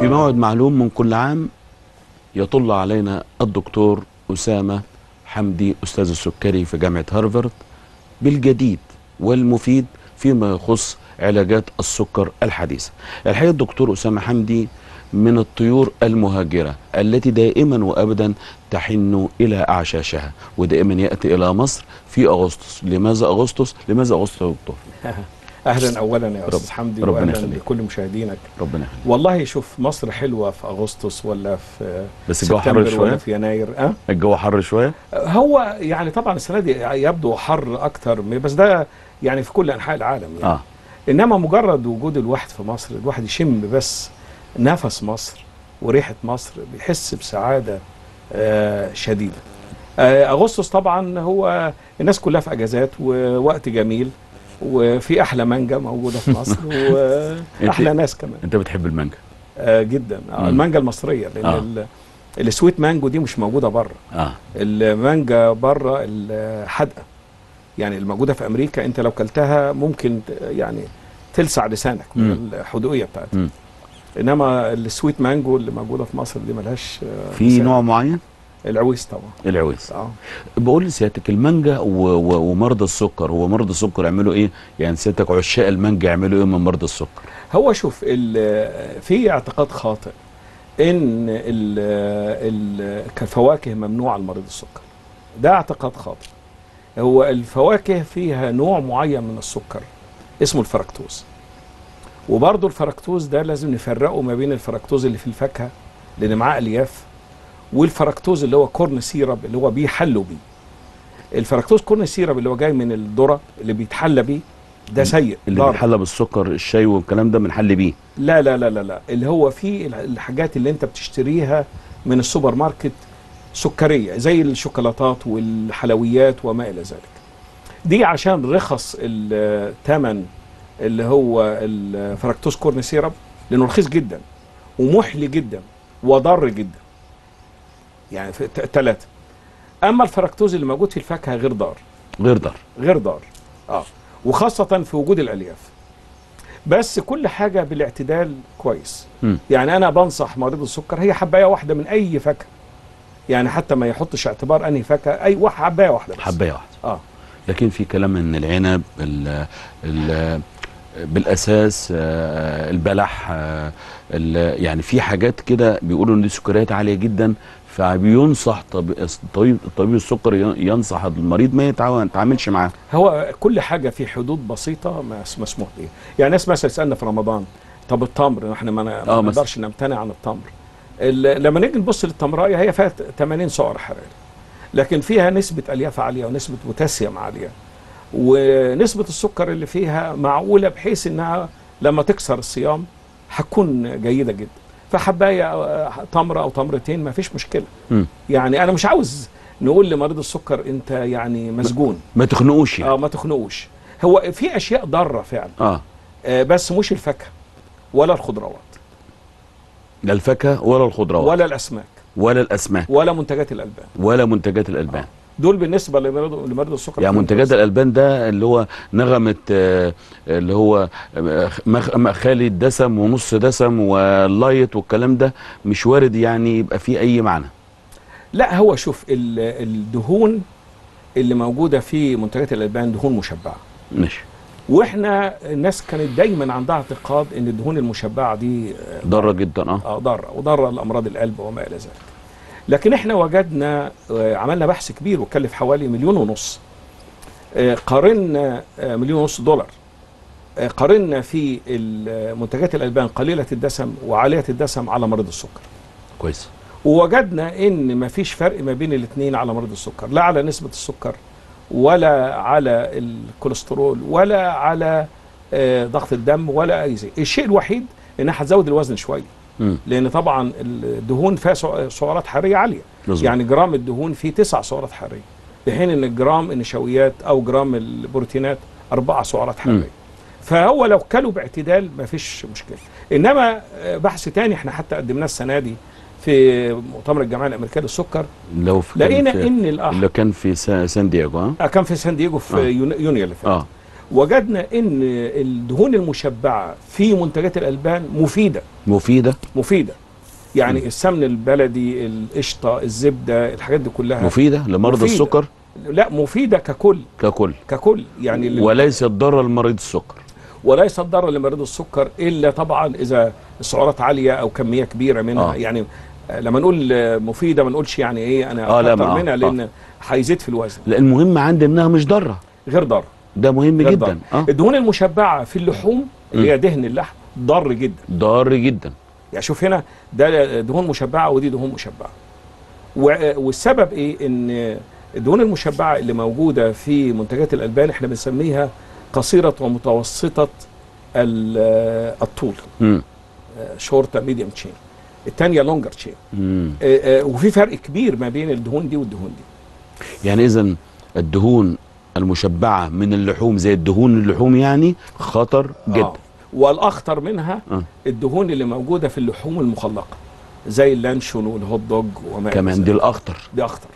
في موعد معلوم من كل عام يطل علينا الدكتور أسامة حمدي أستاذ السكري في جامعة هارفارد بالجديد والمفيد فيما يخص علاجات السكر الحديثة الحقيقة الدكتور أسامة حمدي من الطيور المهاجرة التي دائما وأبدا تحن إلى أعشاشها ودائما يأتي إلى مصر في أغسطس لماذا أغسطس؟ لماذا أغسطس يا دكتور؟ اهلا اولا يا رب- استاذ حمدي ربنا واهلا يخليك. لكل مشاهدينك ربنا يخليك والله شوف مصر حلوه في اغسطس ولا في بس الجو حر سبتمبر شوية ولا في يناير أه؟ الجو حر شوية هو يعني طبعا السنه دي يبدو حر اكتر من- بس ده يعني في كل انحاء العالم يعني آه انما مجرد وجود الواحد في مصر الواحد يشم بس نفس مصر وريحه مصر بيحس بسعاده آه شديده آه اغسطس طبعا هو الناس كلها في اجازات ووقت جميل وفي احلى مانجا موجوده في مصر واحلى ناس كمان أنت بتحب المانجا آه جدا آه مم. المانجا المصريه لان آه. آه. السويت مانجو دي مش موجوده بره آه المانجا بره الحادقه يعني الموجوده في امريكا انت لو كلتها ممكن ت- يعني تلسع لسانك من مم. الحدوقيه بتاعتها مم. انما السويت مانجو اللي موجوده في مصر دي ملهاش آه، في مثال. نوع معين العويس طبعا العويس اه بقول لسيادتك المانجا و... و... ومرضى السكر هو مرضى السكر يعملوا ايه يعني سيادتك عشاق المانجا يعملوا ايه من مرضى السكر هو شوف ال- في اعتقاد خاطئ ان ال ال كفواكه ممنوعه لمريض السكر ده اعتقاد خاطئ هو الفواكه فيها نوع معين من السكر اسمه الفركتوز وبرضه الفركتوز ده لازم نفرقه ما بين الفركتوز اللي في الفاكهه لان معاه الياف والفركتوز اللي هو كورن سيرب اللي هو بيحلوا بيه الفركتوز كورن سيرب اللي هو جاي من الذره اللي بيتحلى بيه ده سيء اللي ضار. بيتحلى بالسكر الشاي والكلام ده بنحل بيه لا لا لا لا لا اللي هو فيه الح- الحاجات اللي انت بتشتريها من السوبر ماركت سكريه زي الشوكولاتات والحلويات وما الى ذلك دي عشان رخص الثمن اللي هو الفركتوز كورن سيرب لانه رخيص جدا ومحلي جدا وضار جدا يعني في ثلاثه اما الفركتوز اللي موجود في الفاكهه غير ضار غير ضار غير ضار اه وخاصة في وجود الألياف بس كل حاجة بالاعتدال كويس مم. يعني أنا بنصح مريض السكر هي حباية واحدة من أي فاكهة يعني حتى ما يحطش اعتبار أنهي فاكهة أي واحد حباية واحدة بس حبايه واحده اه لكن في كلام ان العنب ال ال بالاساس آه، البلح آه، ال- يعني في حاجات كده بيقولوا ان دي سكريات عاليه جدا فبينصح طبيب طبيب طبيب السكر ين- ينصح المريض ما يتعا- يتعاملش معاه هو كل حاجة في حدود بسيطة مس- مسموح بيها يعني ناس مثلا تسألنا في رمضان طب التمر احنا ما, ما آه، مثلا. نقدرش نمتنع عن التمر ال- لما نيجي نبص للتمراية هي فيها 80 سعر حراري لكن فيها نسبة ألياف عالية ونسبة بوتاسيوم عالية ونسبة السكر اللي فيها معقولة بحيث انها لما تكسر الصيام هتكون جيدة جدا فحباية آه، تمرة او تمرتين ما فيش مشكلة مم. يعني انا مش عاوز نقول لمريض السكر انت يعني مسجون ما تخنقوش يعني اه ما تخنقوش هو في اشياء ضاره فعلا اه آه بس مش الفاكهه ولا الخضروات لا الفاكهه ولا الخضروات ولا الاسماك ولا الاسماك ولا منتجات الالبان ولا منتجات الالبان دول بالنسبه لمريض لمريض السكر يعني فيهم منتجات كويس. الالبان ده اللي هو نغمه آه، اللي هو آه، مخ- م- خالي الدسم ونص دسم واللايت والكلام ده مش وارد يعني يبقى فيه اي معنى لا هو شوف ال- الدهون اللي موجوده في منتجات الالبان دهون مشبعه ماشي واحنا الناس كانت دايما عندها اعتقاد ان الدهون المشبعه دي آه، ضاره جدا اه اه ضاره وضاره لامراض القلب وما الى ذلك لكن احنا وجدنا آه، عملنا بحث كبير وكلف حوالي مليون ونص آه، قارنا آه، مليون ونص دولار آه، قارنا في ال- منتجات الالبان قليله الدسم وعاليه الدسم على مريض السكر كويس ووجدنا ان مفيش فرق ما بين الاثنين على مريض السكر لا على نسبه السكر ولا على الكوليسترول ولا على آه، ضغط الدم ولا اي شيء الشيء الوحيد انها هتزود الوزن شويه مم. لان طبعا الدهون فيها سع- سعرات حراريه عاليه مظبوط. يعني جرام الدهون فيه تسع سعرات حراريه بحين ان جرام النشويات او جرام البروتينات اربع سعرات حراريه فهو لو كلوا باعتدال ما فيش مشكله انما آه، بحث تاني احنا حتى قدمناه السنه دي في مؤتمر الجمعيه الامريكيه للسكر لو في لقينا كان في ان الاح اللي كان في سا- سان دييغو ها آه، كان في سان دييغو في آه. يون- يونيو اللي فات اه وجدنا ان الدهون المشبعه في منتجات الالبان مفيده مفيده مفيده يعني م. السمن البلدي القشطه الزبده الحاجات دي كلها مفيده لمرضى مفيدة. السكر لا مفيده ككل ككل ككل يعني لل- وليست ضاره لمريض السكر وليس ضرر لمريض السكر الا طبعا اذا السعرات عاليه او كميه كبيره منها آه. آه. يعني آه، لما نقول آه، مفيده ما نقولش يعني ايه انا آه، لا، اكتر ما- منها آه. لان هيزيد في الوزن لا المهم عندي انها مش ضاره غير ضار ده مهم غير جدا ضار. اه الدهون المشبعه في اللحوم اللي هي دهن اللحم ضار جدا ضار جدا يعني شوف هنا ده دهون مشبعه ودي دهون مشبعه و- والسبب ايه ان الدهون المشبعه اللي موجوده في منتجات الالبان احنا بنسميها قصيره ومتوسطه ال- الطول مم. شورت ميديوم تشين الثانيه لونجر تشين مم. وفي فرق كبير ما بين الدهون دي والدهون دي يعني اذا الدهون المشبعه من اللحوم زي الدهون اللحوم يعني خطر جدا آه. والاخطر منها آه. الدهون اللي موجوده في اللحوم المخلقه زي اللانشون والهوت دوج وما إلى كمان ذلك. دي الاخطر دي اخطر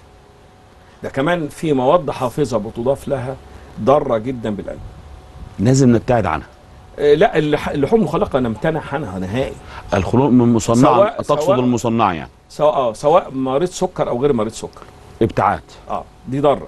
ده كمان في مواد حافظه بتضاف لها ضاره جدا بالقلب لازم نبتعد عنها آه، لا اللح- اللحوم المخلقه نمتنع عنها نهائي الخلوق من المصنعه سواء- تقصد سواء- المصنعه يعني سواء اه سواء مريض سكر او غير مريض سكر ابتعاد اه دي ضاره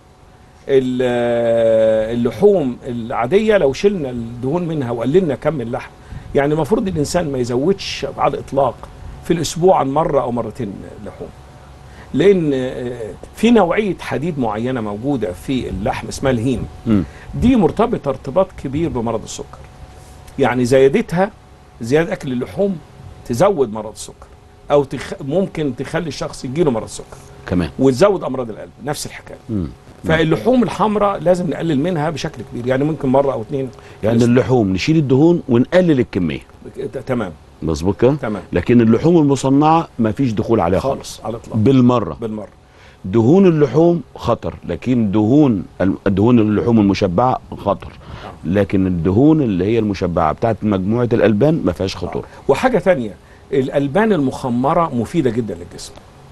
ال- آه، اللحوم العاديه لو شلنا الدهون منها وقللنا كم اللحم يعني المفروض الانسان ما يزودش على الاطلاق في الاسبوع عن مره او مرتين لحوم لان آه، في نوعيه حديد معينه موجوده في اللحم اسمها الهيم مم. دي مرتبطه ارتباط كبير بمرض السكر يعني زيادتها زياده اكل اللحوم تزود مرض السكر او تخ... ممكن تخلي الشخص يجيله مرض السكر كمان وتزود امراض القلب نفس الحكايه مم. فاللحوم الحمراء لازم نقلل منها بشكل كبير يعني ممكن مره او اتنين يعني اللحوم نشيل الدهون ونقلل الكميه ت- تمام مظبوط كده تمام لكن اللحوم المصنعه ما فيش دخول عليها خالص خالص على الاطلاق بالمره بالمره دهون اللحوم خطر لكن دهون دهون اللحوم المشبعه خطر لكن الدهون اللي هي المشبعه بتاعت مجموعه الالبان ما فيهاش خطوره وحاجه تانية الالبان المخمره مفيده جدا للجسم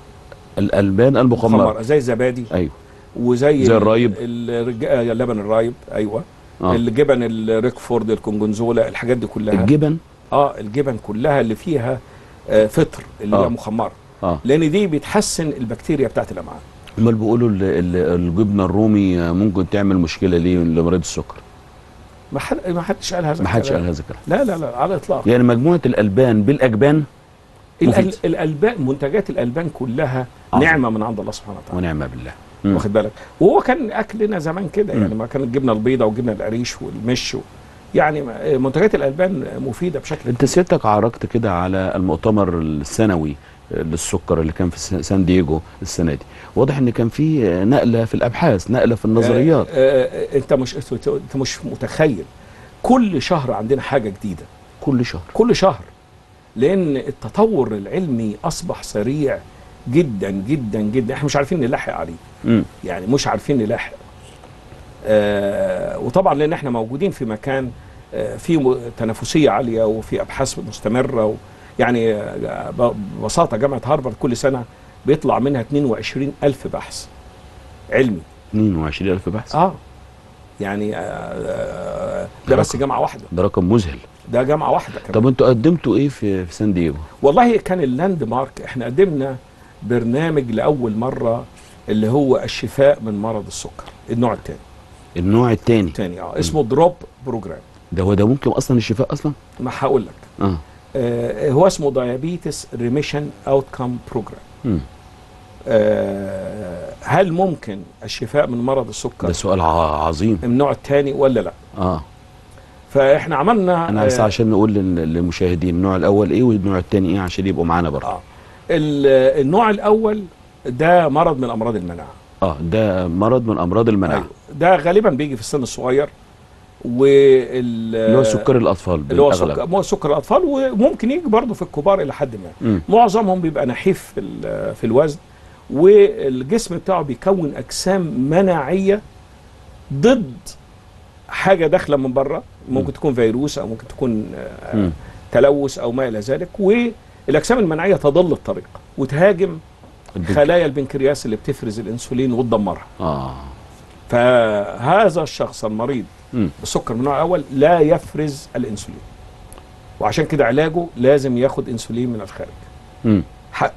الالبان المخمره زي الزبادي ايوه وزي زي ال- الرايب. الرج... آه، اللبن الرايب ايوه آه. الجبن الريكفورد الكونجونزولا الحاجات دي كلها الجبن اه الجبن كلها اللي فيها آه فطر اللي آه. هي مخمره اه لان دي بتحسن البكتيريا بتاعت الامعاء امال بيقولوا ال- ال- الجبنه الرومي ممكن تعمل مشكله ليه لمريض السكر ما حد ما حدش قال هذا ما حدش الكلام. قال هذا الكلام لا لا لا على الاطلاق يعني مجموعه الالبان بالاجبان مفيد. الأل... الالبان منتجات الالبان كلها عظيم. نعمه من عند الله سبحانه وتعالى ونعم بالله مم. واخد بالك وهو كان اكلنا زمان كده يعني مم. ما كانت الجبنه البيضاء والجبنه القريش والمش و... يعني ما- منتجات الالبان مفيده بشكل انت سيادتك عرجت كده على المؤتمر السنوي للسكر اللي كان في س- سان دييجو السنه دي واضح ان كان في نقله في الابحاث نقله في النظريات آه آه انت مش انت مش متخيل كل شهر عندنا حاجه جديده كل شهر كل شهر لان التطور العلمي اصبح سريع جدا جدا جدا احنا مش عارفين نلاحق عليه مم. يعني مش عارفين نلاحق آه وطبعا لان احنا موجودين في مكان آه فيه م- تنافسيه عاليه وفي ابحاث مستمره و يعني آه ب- ببساطه جامعه هارفارد كل سنه بيطلع منها 22 الف بحث علمي 22000 بحث اه يعني آه آه ده بس جامعه واحده ده رقم مذهل ده جامعه واحده كمان طب انتوا قدمتوا ايه في في سان دييجو والله كان اللاند مارك احنا قدمنا برنامج لاول مره اللي هو الشفاء من مرض السكر النوع الثاني النوع الثاني الثاني اه اسمه دروب بروجرام ده هو ده ممكن اصلا الشفاء اصلا ما هقول لك اه آه هو اسمه دايابيتس ريميشن اوتكم بروجرام مم. آه هل ممكن الشفاء من مرض السكر ده سؤال ع- عظيم من النوع الثاني ولا لا اه فاحنا عملنا انا بس آه عشان نقول لل- للمشاهدين النوع الاول ايه والنوع الثاني ايه عشان يبقوا معانا برضه آه ال- النوع الاول ده مرض من امراض المناعه اه ده مرض من امراض المناعه أيوة. ده غالبا بيجي في السن الصغير وال اللي هو سكر الاطفال اللي هو بالاغلب سكر هو سكر الاطفال وممكن يجي برضه في الكبار الى حد ما مم. معظمهم بيبقى نحيف في ال- في الوزن والجسم بتاعه بيكون اجسام مناعيه ضد حاجه داخله من بره ممكن تكون فيروس او ممكن تكون آه، مم. تلوث او ما الى ذلك والاجسام المناعيه تضل الطريق وتهاجم البنك- خلايا البنكرياس اللي بتفرز الانسولين وتدمرها اه فهذا الشخص المريض مم. السكر من النوع الاول لا يفرز الانسولين وعشان كده علاجه لازم ياخد انسولين من الخارج مم. حق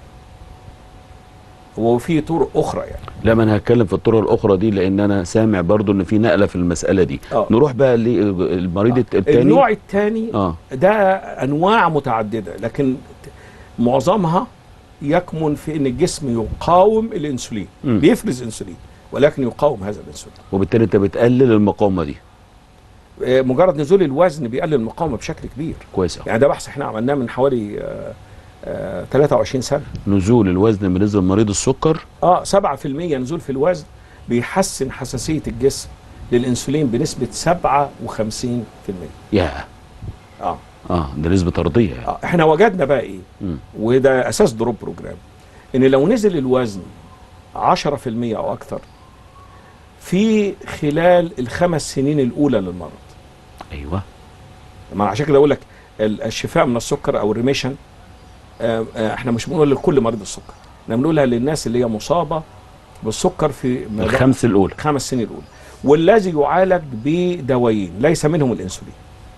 وفي طرق اخرى يعني لا ما انا هتكلم في الطرق الاخرى دي لان انا سامع برضو ان في نقله في المساله دي آه. نروح بقى للمريض الثاني النوع الثاني اه ده انواع متعدده لكن معظمها يكمن في ان الجسم يقاوم الانسولين مم. بيفرز انسولين ولكن يقاوم هذا الانسولين وبالتالي انت بتقلل المقاومه دي آه، مجرد نزول الوزن بيقلل المقاومه بشكل كبير كويس أوي. يعني ده بحث احنا عملناه من حوالي آه، آه، 23 سنه نزول الوزن بالنسبه لمريض السكر اه 7% نزول في الوزن بيحسن حساسيه الجسم للانسولين بنسبه 57% يا اه اه ده نسبه طرديه يعني. آه، احنا وجدنا بقى ايه مم. وده اساس دروب بروجرام ان لو نزل الوزن 10% او اكثر في خلال الخمس سنين الاولى للمرض ايوه ما عشان كده اقول لك ال- الشفاء من السكر او الريميشن آه، آه، احنا مش بنقول لكل مريض السكر احنا بنقولها للناس اللي هي مصابه بالسكر في مدى الخمس الاولى خمس سنين الاولى والذي يعالج بدوايين ليس منهم الانسولين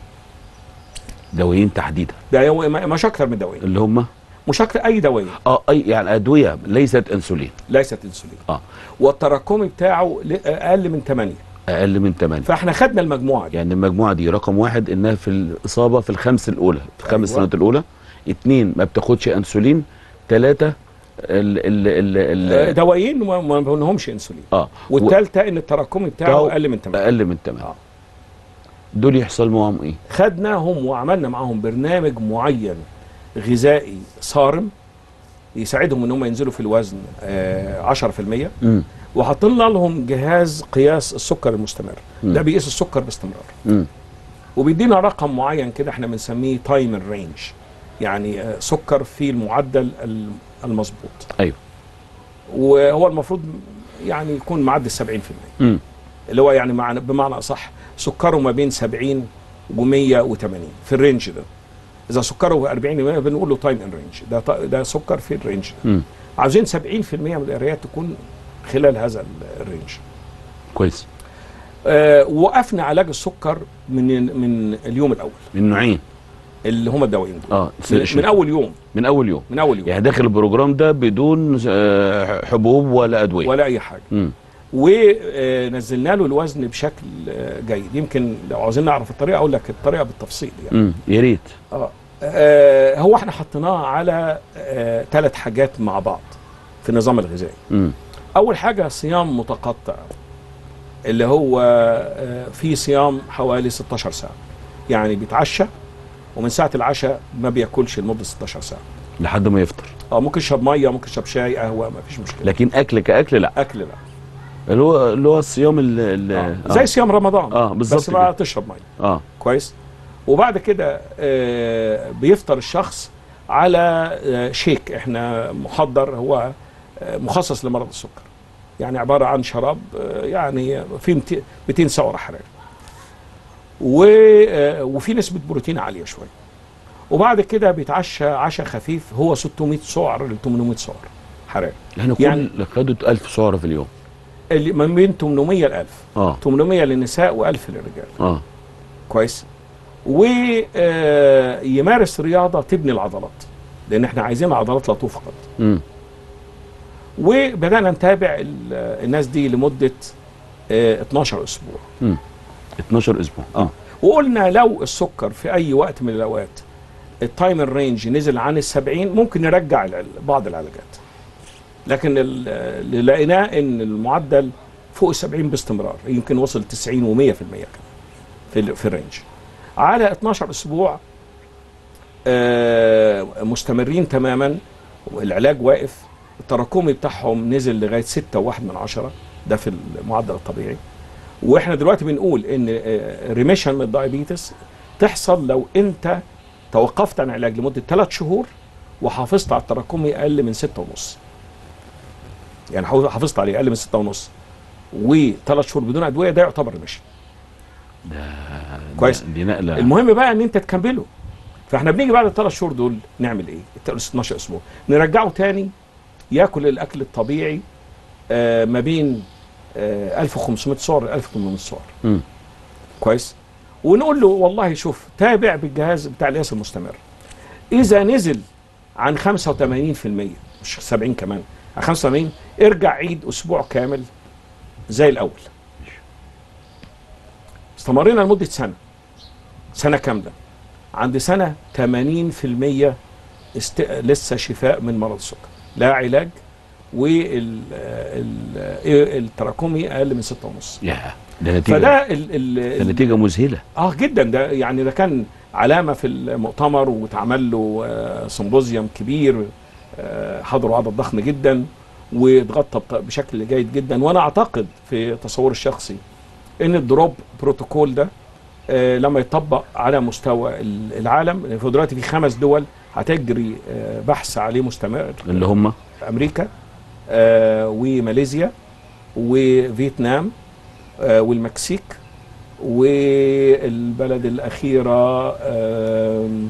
دوايين تحديدا ده يو- ما- مش اكثر من دوايين اللي هم مش اكثر اي دوايين اه اي يعني ادويه ليست انسولين ليست انسولين اه والتراكمي بتاعه ل- اقل من 8 اقل من 8 فاحنا خدنا المجموعه دي يعني المجموعه دي رقم واحد انها في الاصابه في الخمس الاولى في الخمس أيوة. سنوات الاولى اثنين ما بتاخدش انسولين ثلاثه ال ال ال آه، ال دوايين وما ما بنهمش انسولين اه والثالثه ان التراكمي بتاعه بتاعه اقل من 8 اقل من 8 آه. دول يحصل معاهم ايه؟ خدناهم وعملنا معاهم برنامج معين غذائي صارم يساعدهم ان هم ينزلوا في الوزن آه، 10% امم وحطينا لهم جهاز قياس السكر المستمر مم. ده بيقيس السكر باستمرار امم وبيدينا وبيدينا رقم معين كده احنا بنسميه تايم رينج يعني آه، سكر في المعدل الم- المظبوط ايوه وهو المفروض يعني يكون معدي 70% امم اللي هو يعني معنى بمعنى اصح سكره ما بين 70 و180 في الرينج ده اذا سكره 40 بنقول له تايم ان رينج ده ط- ده سكر في الرينج ده امم عاوزين 70% من القرايات تكون خلال هذا ال- الرينج كويس آه وقفنا علاج السكر من من اليوم الاول من نوعين اللي هم الدوايين دول اه من, من اول يوم من اول يوم من اول يوم يعني داخل البروجرام ده بدون آه، حبوب ولا ادويه ولا اي حاجه امم ونزلنا له الوزن بشكل آه، جيد يمكن لو عاوزين نعرف الطريقه اقول لك الطريقه بالتفصيل يعني امم يا ريت اه آه، هو احنا حطيناه على ثلاث حاجات مع بعض في النظام الغذائي امم اول حاجه صيام متقطع اللي هو آه، في صيام حوالي 16 ساعه يعني بيتعشى ومن ساعه العشاء ما بياكلش لمده 16 ساعه لحد ما يفطر اه ممكن يشرب ميه ممكن يشرب شاي قهوه ما فيش مشكله لكن اكل كاكل لا اكل لا اللي هو اللي هو الصيام ال ال- آه. زي صيام رمضان آه، بالظبط بس بقى كده. تشرب ميه اه كويس وبعد كده آه، بيفطر الشخص على آه، شيك احنا محضر هو آه، مخصص لمرض السكر يعني عباره عن شراب آه، يعني فيه 200 200 سعر حراري و- آه، وفي نسبه بروتين عاليه شويه وبعد كده بيتعشى عشاء خفيف هو 600 سعر ل 800 سعر حراري احنا كل يعني- يعني خدوا 1000 سعره في اليوم اللي من بين 800 ل 1000 اه 800 للنساء و1000 للرجال اه كويس ويمارس رياضه تبني العضلات لان احنا عايزين عضلات لا تفقد امم وبدانا نتابع ال- الناس دي لمده آه، 12 اسبوع 12 اسبوع اه وقلنا لو السكر في اي وقت من الاوقات التايم رينج نزل عن ال 70 ممكن نرجع العل- بعض العلاجات لكن ال- اللي لقيناه ان المعدل فوق ال 70 باستمرار يمكن وصل 90 و100% كمان في ال- في الرينج على 12 اسبوع آه، مستمرين تماما العلاج واقف التراكمي بتاعهم نزل لغايه 6 و1 من عشرة ده في المعدل الطبيعي واحنا دلوقتي بنقول ان ريميشن من الدايابيتس تحصل لو انت توقفت عن علاج لمده 3 شهور وحافظت على التراكمي اقل من 6 ونص يعني حافظ- حافظت عليه اقل من 6 ونص وثلاث شهور بدون ادويه ده يعتبر ريميشن كويس. دي نقله المهم بقى ان انت تكمله فاحنا بنيجي بعد الثلاث شهور دول نعمل ايه؟ ال 12 اسبوع نرجعه تاني ياكل الاكل الطبيعي آه ما بين آه 1500 سعر ل 1800 سعر مم. كويس ونقول له والله شوف تابع بالجهاز بتاع القياس المستمر اذا نزل عن 85% مش 70 كمان عن 85 ارجع عيد اسبوع كامل زي الاول استمرينا لمده سنه سنه كامله عند سنه 80% است... لسه شفاء من مرض السكر لا علاج والتراكمي اقل من 6.5 يا ده نتيجه فده ال ال ده نتيجه مذهله اه جدا ده يعني ده كان علامه في المؤتمر واتعمل له آه، سيمبوزيوم كبير آه، حضروا عدد ضخم جدا واتغطى بط- بشكل جيد جدا وانا اعتقد في تصوري الشخصي ان الدروب بروتوكول ده آه، لما يطبق على مستوى ال- العالم لأن في دلوقتي في خمس دول هتجري آه، بحث عليه مستمر اللي هم امريكا آه، وماليزيا وفيتنام آه، والمكسيك والبلد الاخيره آم،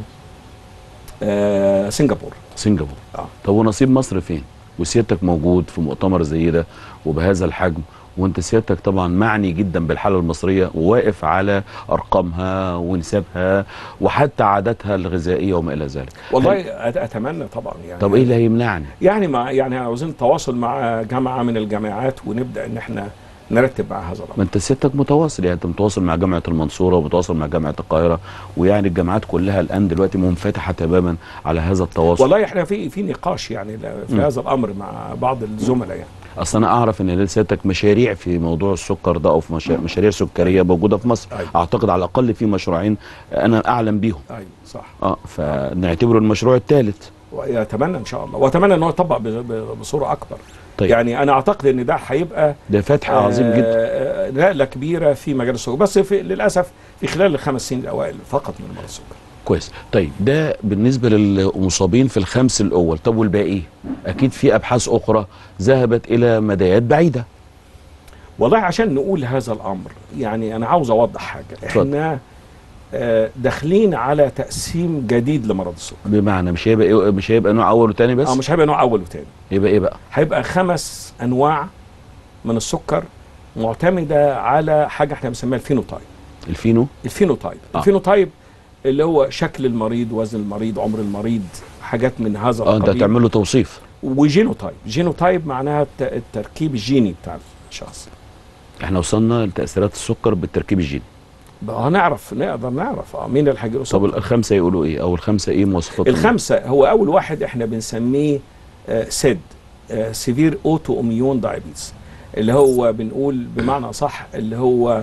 آه، سنغافور سنغافور آه. طب ونصيب مصر فين وسيادتك موجود في مؤتمر زي ده وبهذا الحجم وانت سيادتك طبعا معني جدا بالحاله المصريه وواقف على ارقامها ونسابها وحتى عاداتها الغذائيه وما الى ذلك والله أت- اتمنى طبعا يعني طب ايه اللي هيمنعني يعني مع يعني عاوزين التواصل مع جامعه من الجامعات ونبدا ان احنا نرتب مع هذا الامر ما انت سيادتك متواصل يعني انت متواصل مع جامعه المنصوره ومتواصل مع جامعه القاهره ويعني الجامعات كلها الان دلوقتي منفتحه تماما على هذا التواصل والله احنا في في نقاش يعني في مم. هذا الامر مع بعض الزملاء يعني اصل انا اعرف ان لسيادتك مشاريع في موضوع السكر ده او في مشا... مشاريع سكريه موجوده في مصر أيوة. اعتقد على الاقل في مشروعين انا اعلم بيهم ايوه صح اه فنعتبره المشروع الثالث واتمنى ان شاء الله واتمنى ان هو يطبق ب- ب- بصوره اكبر طيب. يعني انا اعتقد ان ده هيبقى ده فتح عظيم جدا آه، نقله كبيره في مجال السكر بس في للاسف في خلال الخمس سنين الاوائل فقط من مرض السكر كويس طيب ده بالنسبه للمصابين في الخمس الاول طب والباقي اكيد في ابحاث اخرى ذهبت الى مدايات بعيده والله عشان نقول هذا الامر يعني انا عاوز اوضح حاجه احنا آه، داخلين على تقسيم جديد لمرض السكر بمعنى مش هيبقى إيه مش هيبقى نوع اول وثاني بس اه مش هيبقى نوع اول وثاني يبقى ايه بقى هيبقى خمس انواع من السكر معتمده على حاجه احنا بنسميها الفينوتايب الفينو الفينوتايب آه. الفينوتايب اللي هو شكل المريض وزن المريض عمر المريض حاجات من هذا اه انت القبيل هتعمل له توصيف وجينوتايب جينوتايب معناها الت- التركيب الجيني بتاع الشخص احنا وصلنا لتاثيرات السكر بالتركيب الجيني بقى هنعرف نقدر نعرف اه مين اللي هيجيله طب سكر الخمسه يقولوا ايه او الخمسه ايه مواصفاتهم الخمسه هو اول واحد احنا بنسميه آه سيد سيفير اوتو اميون دايابيتس اللي هو بنقول بمعنى صح اللي هو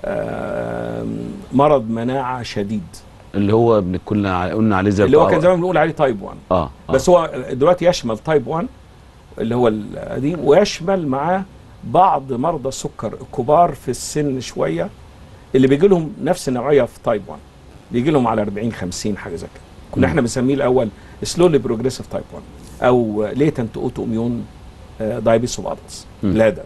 آه مرض مناعه شديد اللي هو بن- كنا ع- قلنا عليه زي اللي هو بتاع- كان زمان بنقول عليه تايب 1 اه, آه. بس هو دلوقتي يشمل تايب 1 اللي هو القديم ويشمل معاه بعض مرضى السكر الكبار في السن شويه اللي بيجي لهم نفس النوعيه في تايب 1 بيجي لهم على 40 50 حاجه زي كده كنا مم. احنا بنسميه الاول سلولي بروجريسيف تايب 1 او ليتنت اوتو اميون دايبيتس اوف ادلتس مم. لادا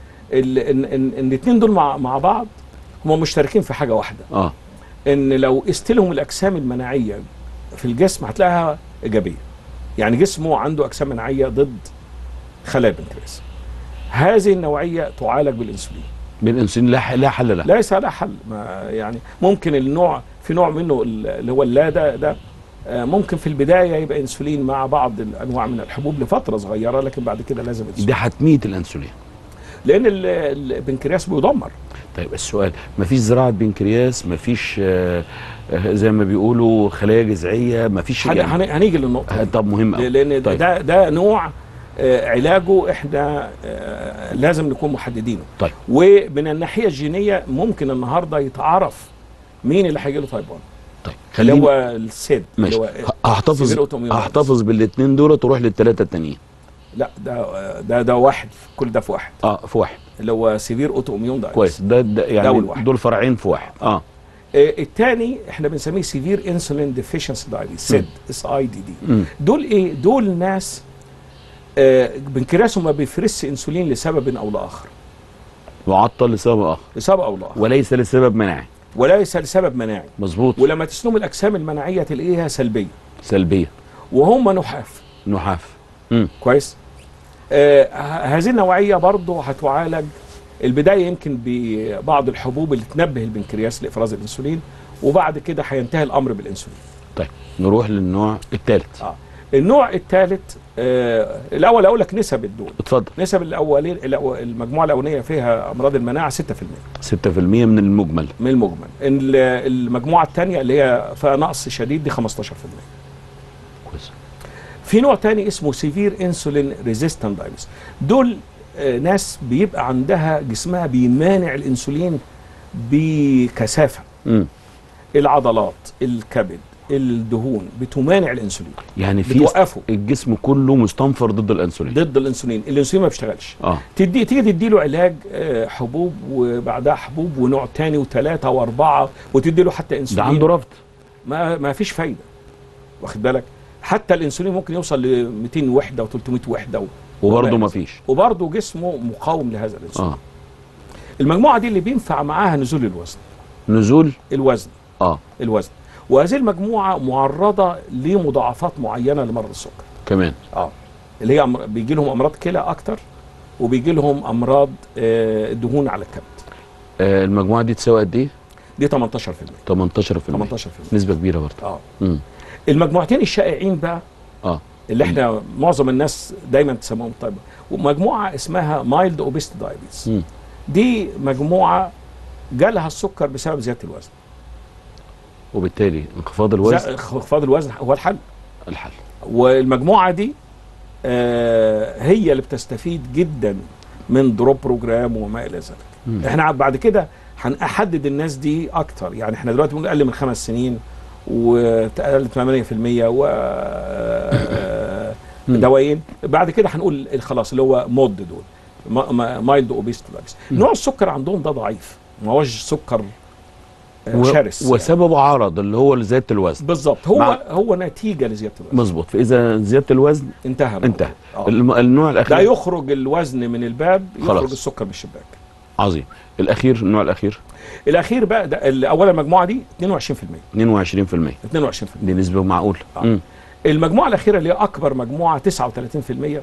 الاثنين دول مع مع بعض هم مشتركين في حاجه واحده اه ان لو قست لهم الاجسام المناعيه في الجسم هتلاقيها ايجابيه يعني جسمه عنده اجسام مناعيه ضد خلايا البنكرياس هذه النوعيه تعالج بالانسولين بالانسولين لا ح- لا حل له ليس لها حل ما يعني ممكن النوع في نوع منه اللي هو اللادا ده آه، ممكن في البدايه يبقى انسولين مع بعض الانواع من الحبوب لفتره صغيره لكن بعد كده لازم انسولين ده حتميه الانسولين لان ال- البنكرياس بيدمر طيب السؤال مفيش زراعه بنكرياس مفيش آه آه زي ما بيقولوا خلايا جذعيه مفيش هن- يعني هن- هنيجي للنقطه آه، دي. طب مهم أوي. لان طيب. ده ده نوع آه، علاجه احنا آه، لازم نكون محددينه طيب. ومن الناحيه الجينيه ممكن النهارده يتعرف مين اللي هيجي له تايب 1 طيب اللي خليني هو السيد ماشي اللي هو ه- هحتفظ severe autoimmune disease. هحتفظ بالاثنين دول تروح للثلاثه التانيين لا ده ده ده واحد كل ده في واحد اه في واحد اللي هو سيفير اوتو اميون ده كويس ده, ده يعني أول واحد. دول فرعين في واحد اه الثاني احنا بنسميه سيفير انسولين ديفيشنسي دايبيتس سيد اس اي دي دي مم. دول ايه دول ناس آه، بنكرياسهم ما بيفرزش انسولين لسبب او لاخر معطل لسبب اخر لسبب او لاخر وليس لسبب مناعي وليس لسبب مناعي مظبوط ولما تسلم الاجسام المناعيه تلاقيها سلبيه سلبيه وهم نحاف نحاف مم. كويس آه ه- هذه النوعيه برضه هتعالج البدايه يمكن ببعض الحبوب اللي تنبه البنكرياس لافراز الانسولين وبعد كده هينتهي الامر بالانسولين طيب نروح للنوع الثالث اه النوع الثالث آه الاول اقول لك نسب الدول اتفضل نسب الاولين الأو- المجموعه الاولانيه فيها امراض المناعه 6% 6% من المجمل من المجمل ال- المجموعه الثانيه اللي هي فيها نقص شديد دي 15% كويس في نوع تاني اسمه سيفير انسولين ريزيستنت دايبيتس دول آه، ناس بيبقى عندها جسمها بيمانع الانسولين بكثافه امم العضلات الكبد الدهون بتمانع الانسولين يعني في بتوقفه الجسم كله مستنفر ضد الانسولين ضد الانسولين الانسولين ما بيشتغلش اه تدي تيجي تدي له علاج آه، حبوب وبعدها حبوب ونوع تاني وثلاثه واربعه وتدي له حتى ده انسولين عنده رفض ما ما فيش فايده واخد بالك حتى الانسولين ممكن يوصل ل 200 وحده و300 وحده و... وبرضه وما ما فيش وبرضه جسمه مقاوم لهذا الانسولين اه المجموعه دي اللي بينفع معاها نزول الوزن نزول الوزن اه الوزن وهذه المجموعه معرضه لمضاعفات معينه لمرض السكر كمان اه اللي هي أمر... بيجي لهم امراض كلى اكتر وبيجي لهم امراض آه، دهون على الكبد آه المجموعه دي تساوي قد ايه دي 18% 18% 18% نسبه كبيره برضه اه امم المجموعتين الشائعين بقى اه اللي احنا معظم الناس دايما تسموهم طيبه ومجموعه اسمها مايلد اوبست دايبيتس مم. دي مجموعه جالها السكر بسبب زياده الوزن وبالتالي انخفاض الوزن زا- انخفاض الوزن هو الحل الحل والمجموعه دي آه هي اللي بتستفيد جدا من دروب بروجرام وما الى ذلك مم. احنا بعد كده هنحدد الناس دي اكتر يعني احنا دلوقتي بنقول اقل من خمس سنين وتقل 8% و آه، مم. دوايين بعد كده هنقول خلاص اللي هو مود دول مايلد اوبيست مم. نوع السكر عندهم ده ضعيف ما هوش سكر آه، و- شرس يعني. وسببه عرض اللي هو زياده الوزن بالظبط هو مع- هو نتيجه لزياده الوزن مظبوط فاذا زياده الوزن انتهى الموضوع. انتهى آه. الم- النوع ده الاخير يخرج الوزن من الباب يخرج خلاص. السكر من الشباك عظيم الاخير النوع الاخير الاخير بقى ده ال- اولا المجموعه دي 22% 22% 22% دي نسبه معقول آه. مم. المجموعه الاخيره اللي هي اكبر مجموعه 39%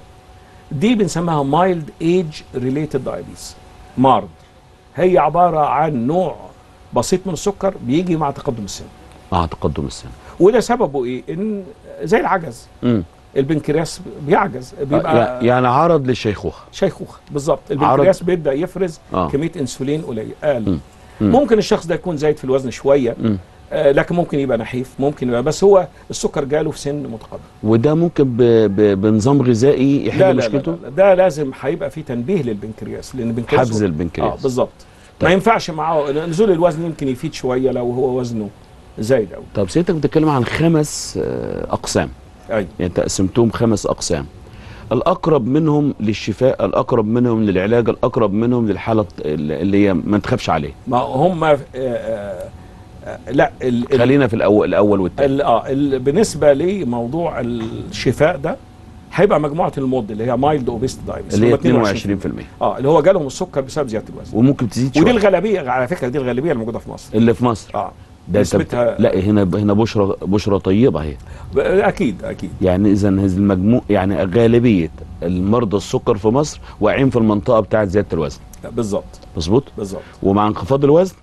دي بنسميها مايلد ايج ريليتد دايابيتس مارد هي عباره عن نوع بسيط من السكر بيجي مع تقدم السن مع تقدم السن وده سببه ايه ان زي العجز مم. البنكرياس بيعجز بيبقى آه، يعني عرض للشيخوخه شيخوخه بالظبط البنكرياس بيبدا يفرز آه. كميه انسولين قليل اقل مم. مم. ممكن الشخص ده يكون زايد في الوزن شويه مم. آه لكن ممكن يبقى نحيف ممكن يبقى بس هو السكر جاله في سن متقدم وده ممكن ب... ب... بنظام غذائي يحل لا لا, لا, مشكلته لا, ده لازم هيبقى في تنبيه للبنكرياس لان البنكرياس حفز اه البنكرياس بالظبط طيب. ما ينفعش معاه نزول الوزن يمكن يفيد شويه لو هو وزنه زايد قوي طب سيادتك بتتكلم عن خمس آه، اقسام ايوه يعني تقسمتهم خمس اقسام الاقرب منهم للشفاء الاقرب منهم للعلاج الاقرب منهم للحاله اللي هي ما تخافش عليه ما هم آه آه آه لا ال ال خلينا في الاول الاول والثاني ال اه ال بالنسبه لموضوع الشفاء ده هيبقى مجموعه المود اللي هي مايلد اوبيست دايبس اللي هي 22% اه اللي هو جالهم السكر بسبب زياده الوزن وممكن تزيد ودي شويه الغالبيه على فكره دي الغالبيه الموجوده في مصر اللي في مصر اه ده أنت بت- نسبتها- لا هنا هنا بشرى بشرى طيبه اهي ب- اكيد اكيد يعني اذا هذه المجموع يعني غالبيه المرضى السكر في مصر واقعين في المنطقه بتاعه زياده الوزن بالظبط مظبوط بالظبط ومع انخفاض الوزن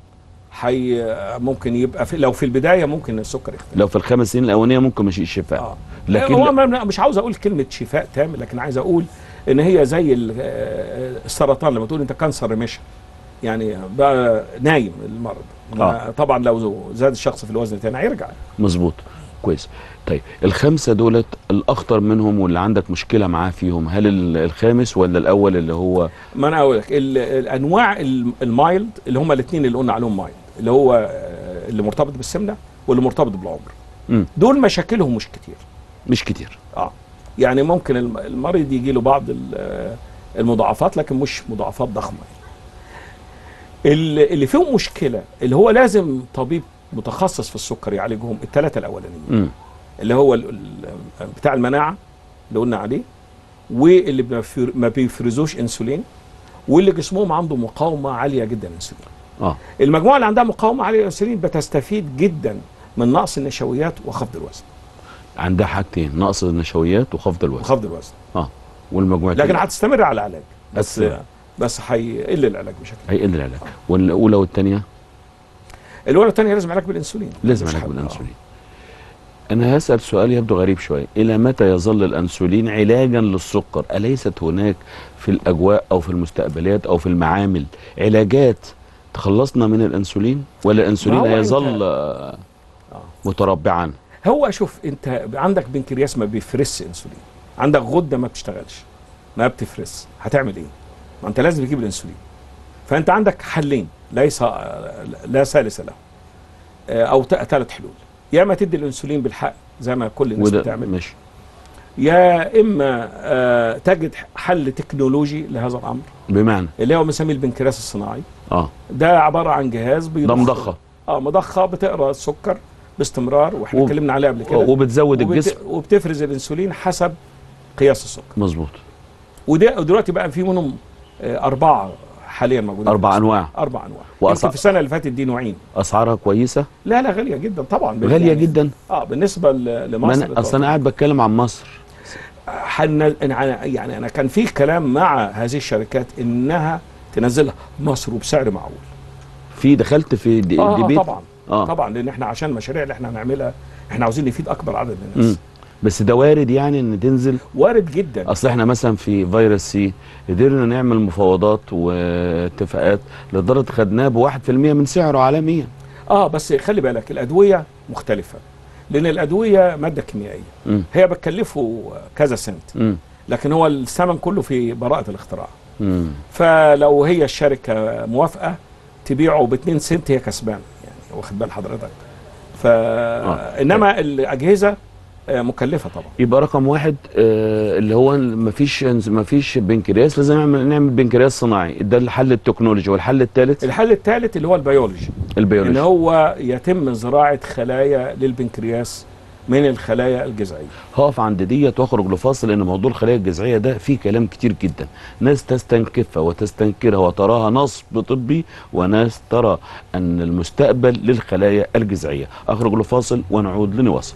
حي ممكن يبقى في لو في البدايه ممكن السكر يختلف لو في الخمس سنين الاولانيه ممكن مشي الشفاء اه لكن هو لا- ما- مش عاوز اقول كلمه شفاء تام لكن عايز اقول ان هي زي ال- آه، السرطان لما تقول انت كانسر ريميشن يعني بقى نايم المرض ما- طبعا لو زاد الشخص في الوزن تاني هيرجع مظبوط كويس طيب الخمسه دولت الاخطر منهم واللي عندك مشكله معاه فيهم هل ال- الخامس ولا الاول اللي هو ما انا اقول لك ال- الانواع ال- المايلد اللي هم الاثنين اللي قلنا عليهم مايلد اللي هو آه، اللي مرتبط بالسمنه واللي مرتبط بالعمر مم. دول مشاكلهم مش كتير مش كتير اه يعني ممكن الم- المريض يجي له بعض ال- آه، المضاعفات لكن مش مضاعفات ضخمه ال- اللي فيهم مشكله اللي هو لازم طبيب متخصص في السكر يعالجهم الثلاثه الاولانيين مم. اللي هو ال- ال- بتاع المناعه اللي قلنا عليه واللي ما بيفر- ما بيفرزوش انسولين واللي جسمهم عنده مقاومه عاليه جدا للانسولين اه المجموعه اللي عندها مقاومه عاليه للانسولين بتستفيد جدا من نقص النشويات وخفض الوزن عندها حاجتين نقص النشويات وخفض الوزن وخفض الوزن اه والمجموعتين لكن هتستمر على العلاج بس بس- بس هيقل العلاج بشكل هيقل العلاج والاولى والثانيه الاولى والثانيه لازم علاج بالانسولين لازم مش علاج حل. بالانسولين انا هسال سؤال يبدو غريب شويه الى متى يظل الانسولين علاجا للسكر اليست هناك في الاجواء او في المستقبلات او في المعامل علاجات تخلصنا من الانسولين ولا الانسولين ما هو هيظل أنت- آه، آه. متربعا هو شوف انت عندك بنكرياس ما بيفرس انسولين عندك غده ما بتشتغلش ما بتفرس هتعمل ايه ما انت لازم تجيب الانسولين فانت عندك حلين ليس لا ثالث له آه، او ثلاث حلول يا اما تدي الانسولين بالحق زي ما كل الناس وده بتعمل ماشي يا اما آه، تجد حل تكنولوجي لهذا الامر بمعنى اللي هو بنسميه البنكرياس الصناعي اه ده عباره عن جهاز ده بيضخ مضخه اه مضخه بتقرا السكر باستمرار واحنا وب- اتكلمنا عليه قبل كده وبتزود وبت- الجسم وبتفرز الانسولين حسب قياس السكر مظبوط وده ودلوقتي بقى في منهم آه، اربعه حاليا موجودين اربع في السوق. انواع اربع انواع وأصع- يمكن في السنه اللي فاتت دي نوعين اسعارها كويسه لا لا غاليه جدا طبعا غاليه يعني- جدا اه بالنسبه ل- ما لمصر انا اصل انا قاعد بتكلم عن مصر حن... أنا- يعني انا كان في كلام مع هذه الشركات انها تنزلها مصر وبسعر معقول في دخلت في دي اه, آه ديبيت طبعا اه طبعا لان احنا عشان المشاريع اللي احنا هنعملها احنا عاوزين نفيد اكبر عدد من مم. الناس بس ده وارد يعني ان تنزل وارد جدا اصل احنا مثلا في فيروس سي قدرنا نعمل مفاوضات واتفاقات لدرجه خدناه بواحد في المية من سعره عالميا اه بس خلي بالك الادويه مختلفه لان الادويه ماده كيميائيه مم. هي بتكلفه كذا سنت مم. لكن هو الثمن كله في براءه الاختراع مم. فلو هي الشركه موافقه تبيعه ب 2 سنت هي كسبانه يعني واخد بال حضرتك ف انما الاجهزه آه، مكلفه طبعا يبقى رقم واحد آه اللي هو مفيش مفيش بنكرياس لازم نعمل نعمل بنكرياس صناعي ده الحل التكنولوجي والحل الثالث الحل الثالث اللي هو البيولوجي ان البيولوجي هو يتم زراعه خلايا للبنكرياس من الخلايا الجذعيه هقف عند ديت واخرج لفاصل لان موضوع الخلايا الجذعيه ده فيه كلام كتير جدا ناس تستنكفها وتستنكرها وتراها نصب طبي وناس ترى ان المستقبل للخلايا الجذعيه اخرج لفاصل ونعود لنواصل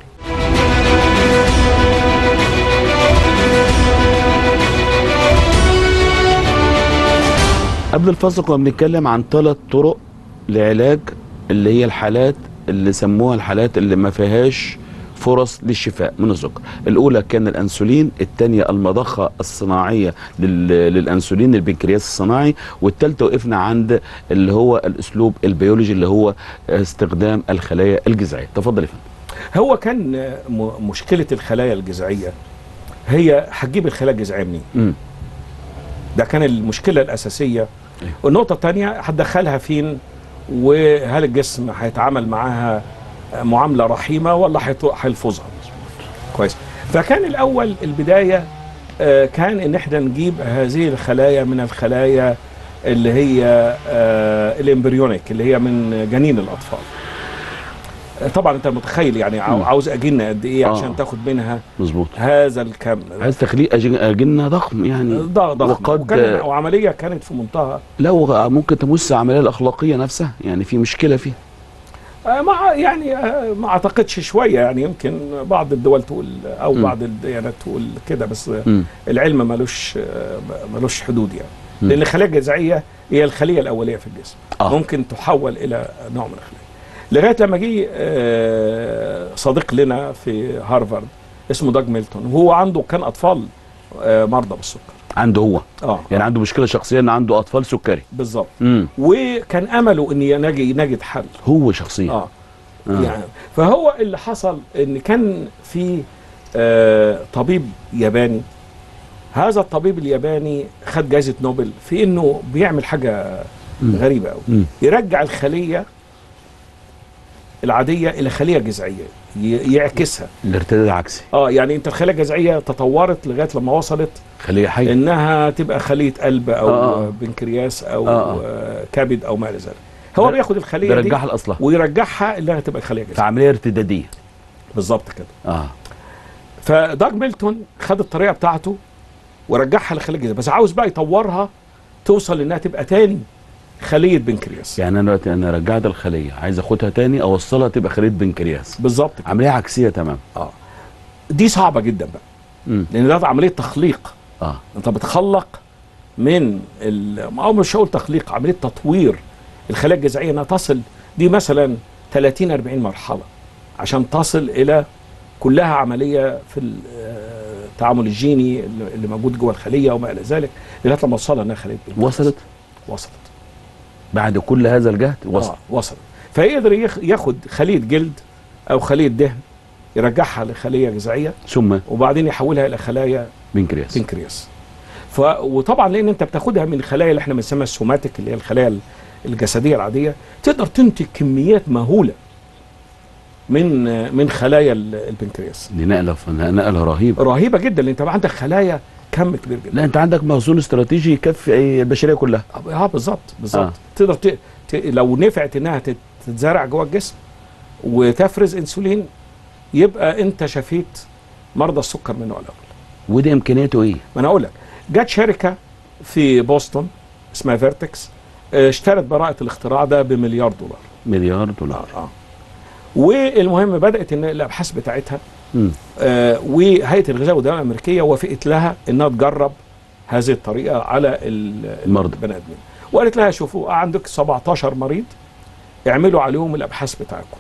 قبل الفاصل كنا بنتكلم عن ثلاث طرق لعلاج اللي هي الحالات اللي سموها الحالات اللي ما فيهاش فرص للشفاء من السكر الاولى كان الانسولين الثانيه المضخه الصناعيه لل- للانسولين البنكرياس الصناعي والثالثه وقفنا عند اللي هو الاسلوب البيولوجي اللي هو استخدام الخلايا الجذعيه تفضل يا فندم هو كان آه، م- مشكله الخلايا الجذعيه هي هتجيب الخلايا الجذعيه منين مم. ده كان المشكله الاساسيه أيوه. والنقطه الثانيه هتدخلها فين وهل الجسم هيتعامل معاها معامله رحيمه ولا هيط- هيلفظها كويس فكان الاول البدايه آه، كان ان احنا نجيب هذه الخلايا من الخلايا اللي هي آه، الامبريونيك اللي هي من جنين الاطفال آه، طبعا انت متخيل يعني عاو- مم. عاوز اجنه قد ايه آه. عشان تاخد منها مظبوط هذا الكم عايز تخليق أج- اجنه ضخم يعني ضغط ضخم وقد- وكان وعمليه كانت في منتهى لو ممكن تمس العمليه الاخلاقيه نفسها يعني في مشكله فيها آه، مع يعني آه، ما اعتقدش شويه يعني يمكن بعض الدول تقول او مم. بعض الديانات تقول كده بس آه، مم. العلم ملوش آه، ملوش حدود يعني مم. لان الخليه الجذعيه هي الخليه الاوليه في الجسم آه. ممكن تحول الى نوع من الخلايا لغايه لما جه آه، صديق لنا في هارفارد اسمه داج ميلتون وهو عنده كان اطفال آه، مرضى بالسكر عنده هو اه يعني عنده مشكله شخصيه ان عنده اطفال سكري بالظبط امم وكان امله ان ينجي نجد حل هو شخصيا اه آه. يعني فهو اللي حصل ان كان في آه طبيب ياباني هذا الطبيب الياباني خد جائزه نوبل في انه بيعمل حاجه مم. غريبه قوي مم. يرجع الخليه العاديه الى خليه جذعيه ي- يعكسها الارتداد العكسي اه يعني انت الخليه الجذعيه تطورت لغايه لما وصلت خليه حي انها تبقى خليه قلب او آه، آه. آه. بنكرياس او آه، آه. آه. كبد او ما الى ذلك هو ده- بياخد الخليه دي بيرجعها لاصلها ويرجعها انها تبقى خليه جذعيه فعمليه ارتداديه بالظبط كده اه فداج ميلتون خد الطريقه بتاعته ورجعها لخليه الجذع بس عاوز بقى يطورها توصل انها تبقى تاني خليه بنكرياس يعني انا دلوقتي انا رجعت الخليه عايز اخدها تاني اوصلها تبقى خليه بنكرياس بالظبط كده. عمليه عكسيه تمام اه دي صعبه جدا بقى امم لان ده عمليه تخليق اه انت بتخلق من ال- او مش هقول تخليق عمليه تطوير الخلايا الجذعيه انها تصل دي مثلا 30 40 مرحله عشان تصل الى كلها عمليه في ال- آه، التعامل الجيني اللي اللي موجود جوه الخليه وما الى ذلك لغايه لما وصلها انها خليه بنكرياس. وصلت وصلت بعد كل هذا الجهد وصلت آه وصلت فيقدر يخ- ياخد خليه جلد او خليه دهن يرجعها لخليه جذعيه ثم وبعدين يحولها الى خلايا بنكرياس بنكرياس ف وطبعا لان انت بتاخدها من الخلايا اللي احنا بنسميها السوماتيك اللي هي الخلايا ال- الجسديه العاديه تقدر تنتج كميات مهوله من من خلايا ال- البنكرياس دي نقله نقله رهيبه رهيبه جدا لان انت بقى عندك خلايا كم كبير جدا لا انت عندك مخزون استراتيجي يكفي أي البشريه كلها اه بالظبط بالظبط آه. آه. تقدر ت... ت... لو نفعت انها تت- تتزرع جوه الجسم وتفرز انسولين يبقى انت شفيت مرضى السكر من النوع الاول وده امكانياته ايه؟ ما انا اقول لك جت شركه في بوسطن اسمها فيرتكس آه، اشترت براءه الاختراع ده بمليار دولار مليار دولار اه والمهم بدات ان الابحاث بتاعتها مم. آه وهيئه الغذاء والدواء الامريكيه وافقت لها انها تجرب هذه الطريقه على ال- المرضى. البني ادمين وقالت لها شوفوا عندك 17 مريض اعملوا عليهم الابحاث بتاعكم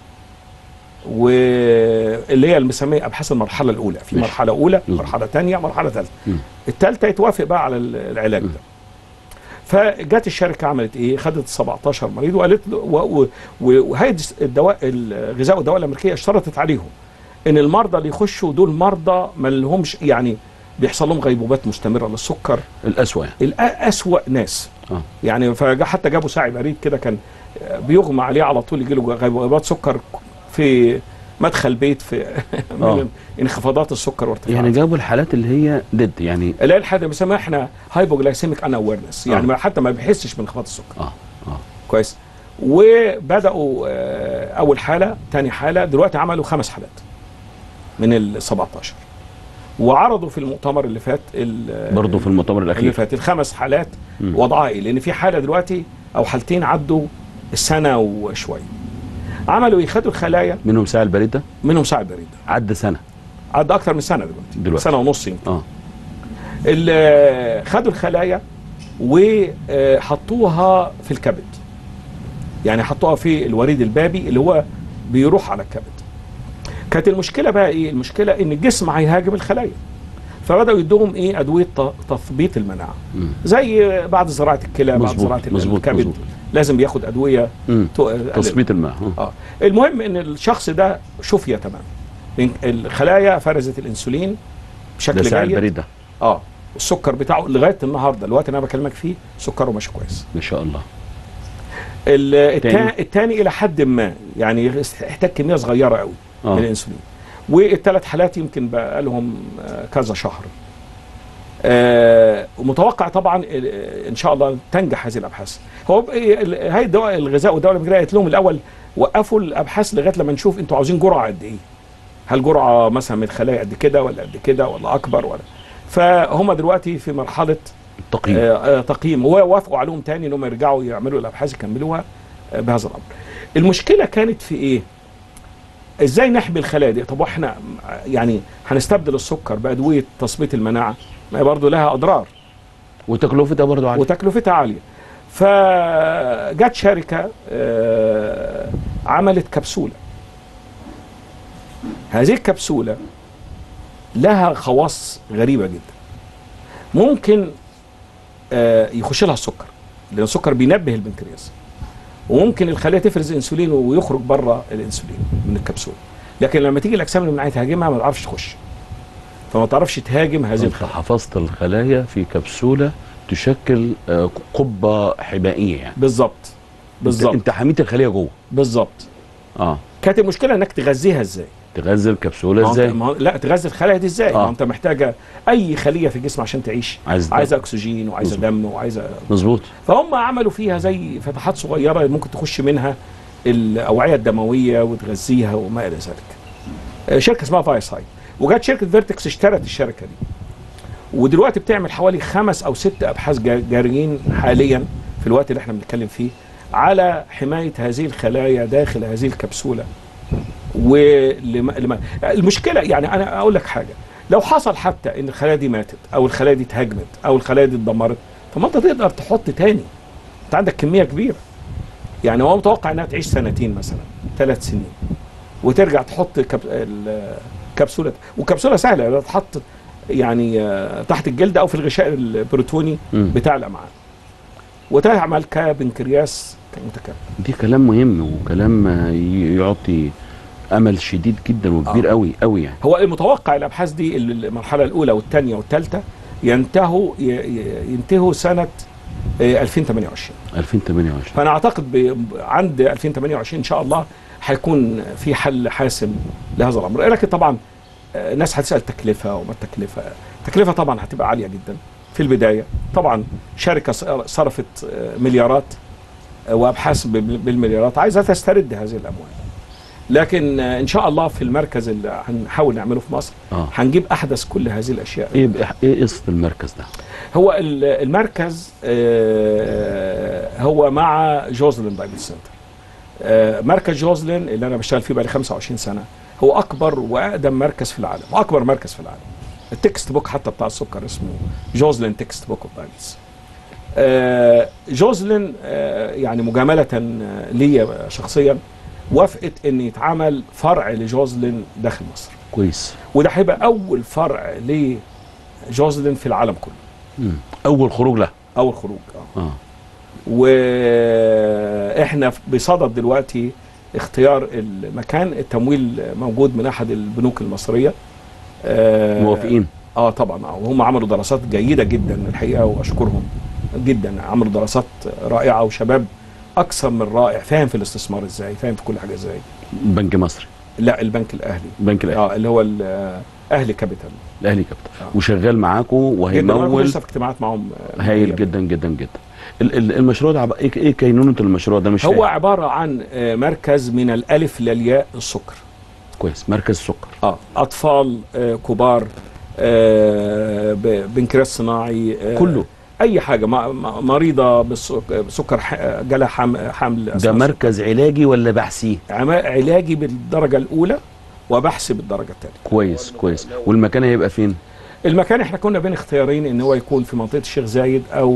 واللي هي المسميه ابحاث المرحله الاولى في ماشي. مرحله اولى مم. مرحله ثانيه مرحله ثالثه مم. الثالثه يتوافق بقى على ال- العلاج مم. ده فجت الشركه عملت ايه خدت 17 مريض وقالت له و- و- و- وهيئه الدواء الغذاء والدواء الامريكيه اشترطت عليهم ان المرضى اللي يخشوا دول مرضى ما لهمش يعني بيحصل لهم غيبوبات مستمره للسكر الاسوأ يعني الأسوأ ناس اه يعني فجا حتى جابوا ساعي بريد كده كان بيغمى عليه على طول يجي له غيبوبات سكر في مدخل بيت في آه. من انخفاضات السكر وارتفاعات يعني جابوا الحالات اللي هي ديد يعني اللي هي الحاجه اللي بنسميها احنا هايبوجلايسيميك ان اويرنس يعني آه. ما حتى ما بيحسش بانخفاض السكر اه اه كويس وبداوا آه، اول حاله ثاني حاله دلوقتي عملوا خمس حالات من ال 17 وعرضوا في المؤتمر اللي فات ال- برضه في المؤتمر اللي الاخير فات الخمس حالات مم. وضعها ايه لان في حاله دلوقتي او حالتين عدوا السنه وشويه عملوا يخدوا الخلايا منهم ساعه البريد ده منهم ساعه بريد عدى سنه عدى اكتر من سنه دلوقتي, دلوقتي. سنه ونص يمكن اه ال- خدوا الخلايا وحطوها في الكبد يعني حطوها في الوريد البابي اللي هو بيروح على الكبد كانت المشكله بقى ايه المشكله ان الجسم هيهاجم الخلايا فبداوا يدوهم ايه ادويه ت- تثبيط المناعه مم. زي بعد زراعه الكلى بعد مظبوط، زراعه مظبوط، الكبد مظبوط. لازم بياخد ادويه مم. تقلل. تثبيت الماء آه. اه المهم ان الشخص ده شفي تماما لأن الخلايا فرزت الانسولين ده بشكل ساعه جيد البريد ده اه السكر بتاعه لغايه النهارده الوقت اللي انا بكلمك فيه سكره ماشي كويس ما شاء الله ال- تاني؟ التا- التاني الى حد ما يعني يحتاج كميه صغيره قوي من اه الانسولين والثلاث حالات يمكن بقى لهم آه، كذا شهر آه، ومتوقع طبعا آه، ان شاء الله تنجح هذه الابحاث هو ب- ال- هيئه الدواء الغذاء والدواء الامريكيه قالت لهم الاول وقفوا الابحاث لغايه لما نشوف انتوا عاوزين جرعه قد ايه هل جرعه مثلا من الخلايا قد كده ولا قد كده ولا اكبر ولا فهم دلوقتي في مرحله التقييم آه، آه، تقييم ووافقوا عليهم تاني انهم يرجعوا يعملوا الابحاث يكملوها آه، بهذا الامر. المشكله كانت في ايه؟ ازاي نحمي الخلايا دي؟ طب واحنا يعني هنستبدل السكر بادويه تثبيط المناعه ما هي برضه لها اضرار وتكلفتها برضه عاليه وتكلفتها عاليه. فجت شركه آه، عملت كبسوله. هذه الكبسوله لها خواص غريبه جدا. ممكن آه، يخش لها السكر لان السكر بينبه البنكرياس وممكن الخليه تفرز انسولين ويخرج بره الانسولين من الكبسوله لكن لما تيجي الاجسام المناعيه تهاجمها ما تعرفش تخش فما تعرفش تهاجم هذه انت الخلايا حفظت الخلايا في كبسوله تشكل آه، قبه حمائيه يعني بالظبط انت, بالظبط انت حميت الخليه جوه بالظبط اه كانت المشكله انك تغذيها ازاي تغذي ما الكبسوله هو أنت- ازاي ما هو- لا تغذي الخلايا دي ازاي آه. ما هو انت محتاجه اي خليه في الجسم عشان تعيش عايز ده. عايزه اكسجين وعايزه مظبوط. دم وعايزه مظبوط فهم عملوا فيها زي فتحات صغيره ممكن تخش منها الاوعيه الدمويه وتغذيها وما الى ذلك. آه، شركه اسمها فايسايد وجت شركه فيرتكس اشترت الشركه دي. ودلوقتي بتعمل حوالي خمس او ست ابحاث جا- جاريين حاليا في الوقت اللي احنا بنتكلم فيه على حمايه هذه الخلايا داخل هذه الكبسوله. ولما لما المشكله يعني انا اقول لك حاجه لو حصل حتى ان الخلايا دي ماتت او الخلايا دي اتهاجمت او الخلايا دي اتدمرت طب ما انت تقدر تحط تاني انت عندك كميه كبيره يعني هو متوقع انها تعيش سنتين مثلا ثلاث سنين وترجع تحط كب... ال- كبسوله وكبسوله سهله لو تحط يعني آه، تحت الجلد او في الغشاء البروتوني مم. بتاع الامعاء وتعمل كبنكرياس متكامل دي كلام مهم وكلام آه، ي- يعطي امل شديد جدا وكبير آه. قوي قوي يعني هو المتوقع الابحاث دي ال- المرحله الاولى والثانيه والثالثه ينتهوا ي- ي- ينتهوا سنه آه، 2028 2028 فانا اعتقد ب- عند 2028 ان شاء الله هيكون في حل حاسم لهذا الامر لكن طبعا آه، الناس هتسال تكلفه وما التكلفه التكلفه طبعا هتبقى عاليه جدا في البدايه طبعا شركه ص- صرفت آه، مليارات آه، وابحاث ب- بالمليارات عايزه تسترد هذه الاموال لكن آه، ان شاء الله في المركز اللي هنحاول نعمله في مصر اه هنجيب احدث كل هذه الاشياء ايه بقى- ايه قصه المركز ده هو ال- المركز آه، هو مع جوزلين دايموند سنتر آه، مركز جوزلين اللي انا بشتغل فيه بقالي 25 سنه هو اكبر واقدم مركز في العالم واكبر مركز في العالم التكست بوك حتى بتاع السكر اسمه جوزلين تكست بوك اوف دايموندز آه، جوزلين آه، يعني مجامله آه، ليا شخصيا وافقت ان يتعمل فرع لجوزلين داخل مصر كويس وده هيبقى اول فرع لجوزلين في العالم كله مم. اول خروج له اول خروج اه اه واحنا بصدد دلوقتي اختيار المكان التمويل موجود من احد البنوك المصريه آه موافقين اه طبعا اه وهم عملوا دراسات جيده جدا الحقيقه واشكرهم جدا عملوا دراسات رائعه وشباب اكثر من رائع فاهم في الاستثمار ازاي فاهم في كل حاجه ازاي بنك مصري لا البنك الاهلي بنك الاهلي اه اللي هو ال- اهلي كابيتال الاهلي كابتن آه. وشغال معاكم جدا وانا كنت وهيمول لسه في اجتماعات معاهم آه، هايل قريباً. جدا جدا جدا ال- ال- المشروع ده عب- ايه ايه كينونه المشروع ده مش هو فاهم. عباره عن آه، مركز من الالف للياء السكر كويس مركز سكر اه اطفال آه كبار آه ب- بنكرياس صناعي آه كله اي حاجه ما- ما- مريضه بالسك- بسكر ح- جالها حم- حمل ده أثناء مركز علاجي ولا بحثي السكر. عما- علاجي بالدرجه الاولى وبحث بالدرجه الثانيه كويس كويس والمكان هيبقى فين المكان احنا كنا بين اختيارين ان هو يكون في منطقه الشيخ زايد او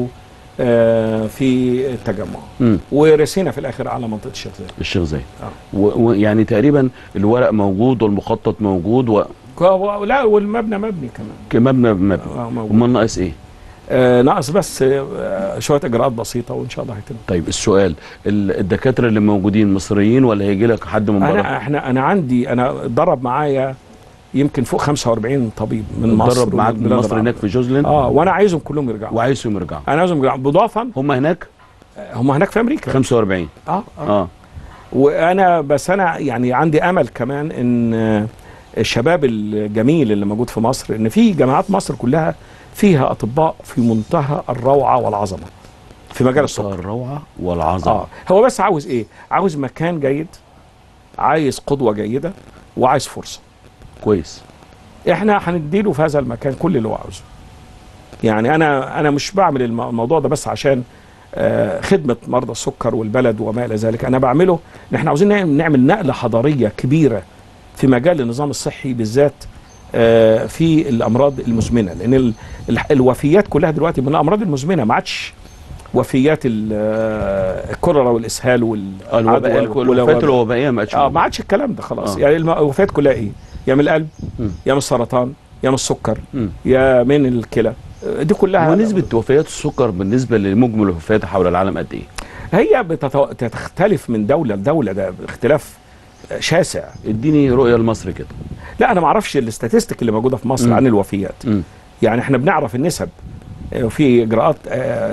آه في التجمع امم ورسينا في الاخر على منطقه الشيخ زايد الشيخ زايد آه. ويعني تقريبا الورق موجود والمخطط موجود و- و- لا والمبنى مبني كمان كمبنى مبنى آه موجود امال ناقص ايه آه ناقص بس آه شويه اجراءات بسيطه وان شاء الله هيتم طيب السؤال ال- الدكاتره اللي موجودين مصريين ولا هيجي لك حد من بره انا احنا انا عندي انا اتدرب معايا يمكن فوق 45 طبيب من مصر اتدرب معاك ومن من بلاد مصر هناك العرب. في جوزلين اه وانا عايزهم كلهم يرجعوا وعايزهم يرجعوا انا عايزهم يرجعوا مضافا هم هناك آه، هم هناك في امريكا 45 اه اه اه وانا بس انا يعني عندي امل كمان ان آه، الشباب الجميل اللي موجود في مصر ان في جامعات مصر كلها فيها اطباء في منتهى الروعه والعظمه في مجال السكر الروعه والعظمه اه هو بس عاوز ايه عاوز مكان جيد عايز قدوه جيده وعايز فرصه كويس احنا هنديله في هذا المكان كل اللي هو عاوزه يعني انا انا مش بعمل الم- الموضوع ده بس عشان آه، خدمه مرضى السكر والبلد وما الى ذلك انا بعمله ان احنا عاوزين نعمل- نعمل نقله حضاريه كبيره في مجال النظام الصحي بالذات آه، في الامراض المزمنه لان ال- ال- الوفيات كلها دلوقتي من الامراض المزمنه ما عادش وفيات ال- آه، الكوليرا والاسهال آه، الوباء والعدوى الوفاه الوبائيه ما عادش اه ما موجودة. عادش الكلام ده خلاص آه. يعني الم- الوفيات كلها ايه يا من القلب مم. يا من السرطان يا من السكر مم. يا من الكلى آه، دي كلها ونسبه وفيات السكر بالنسبه لمجمل الوفيات حول العالم قد ايه هي بتتو- بتختلف من دوله لدوله ده اختلاف شاسع اديني رؤيه لمصر كده لا انا ما اعرفش الاستاتستيك اللي موجوده في مصر مم. عن الوفيات مم. يعني احنا بنعرف النسب آه، وفي اجراءات آه،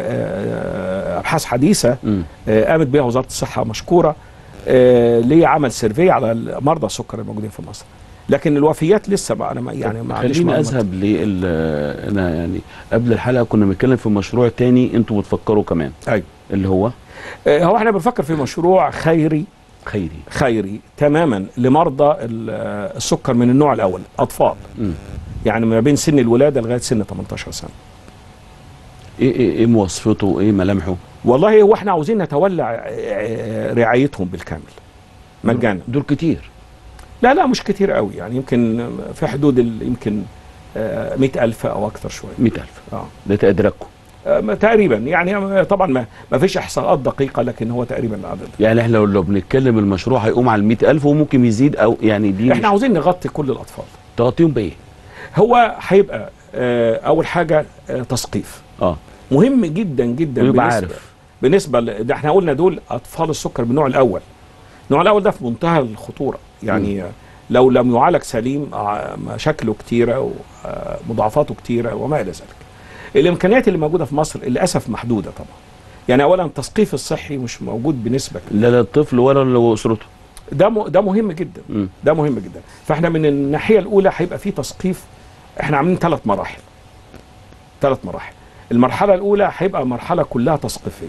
آه، ابحاث حديثه مم. آه، قامت بها وزاره الصحه مشكوره آه، ليه عمل سيرفي على مرضى السكر الموجودين في مصر لكن الوفيات لسه بقى انا ما- يعني ما عنديش خليني معلومات. اذهب لل انا يعني قبل الحلقه كنا بنتكلم في مشروع تاني انتوا بتفكروا كمان ايوه اللي هو آه، هو احنا بنفكر في مشروع خيري خيري خيري تماما لمرضى ال- آه، السكر من النوع الاول اطفال مم. يعني ما بين سن الولاده لغايه سن 18 سنه ايه ايه ايه مواصفاته وايه ملامحه والله هو احنا عاوزين نتولى آه، رعايتهم بالكامل مجانا دول كتير لا لا مش كتير قوي يعني يمكن في حدود ال- يمكن آه، مئة ألف أو أكثر شوية 100000 آه. ده تقديركم آه، ما- تقريبا يعني آه، طبعا ما ما فيش احصاءات دقيقه لكن هو تقريبا العدد يعني احنا لو لو بنتكلم المشروع هيقوم على ال ألف وممكن يزيد او يعني دي احنا عاوزين نغطي كل الاطفال تغطيهم بايه؟ هو هيبقى آه، اول حاجه آه، تثقيف اه مهم جدا جدا ويبقى بالنسبة- عارف بالنسبه ل- ده احنا قلنا دول اطفال السكر بالنوع الاول النوع الاول ده في منتهى الخطوره يعني آه، لو لم يعالج سليم آه، مشاكله كتيره ومضاعفاته كتيره وما الى ذلك الامكانيات اللي موجوده في مصر للاسف محدوده طبعا يعني اولا التثقيف الصحي مش موجود بنسبه كبيرة. لا للطفل ولا لاسرته ده م- ده مهم جدا مم. ده مهم جدا فاحنا من الناحيه الاولى هيبقى في تثقيف احنا عاملين ثلاث مراحل ثلاث مراحل المرحله الاولى هيبقى مرحله كلها تثقيفيه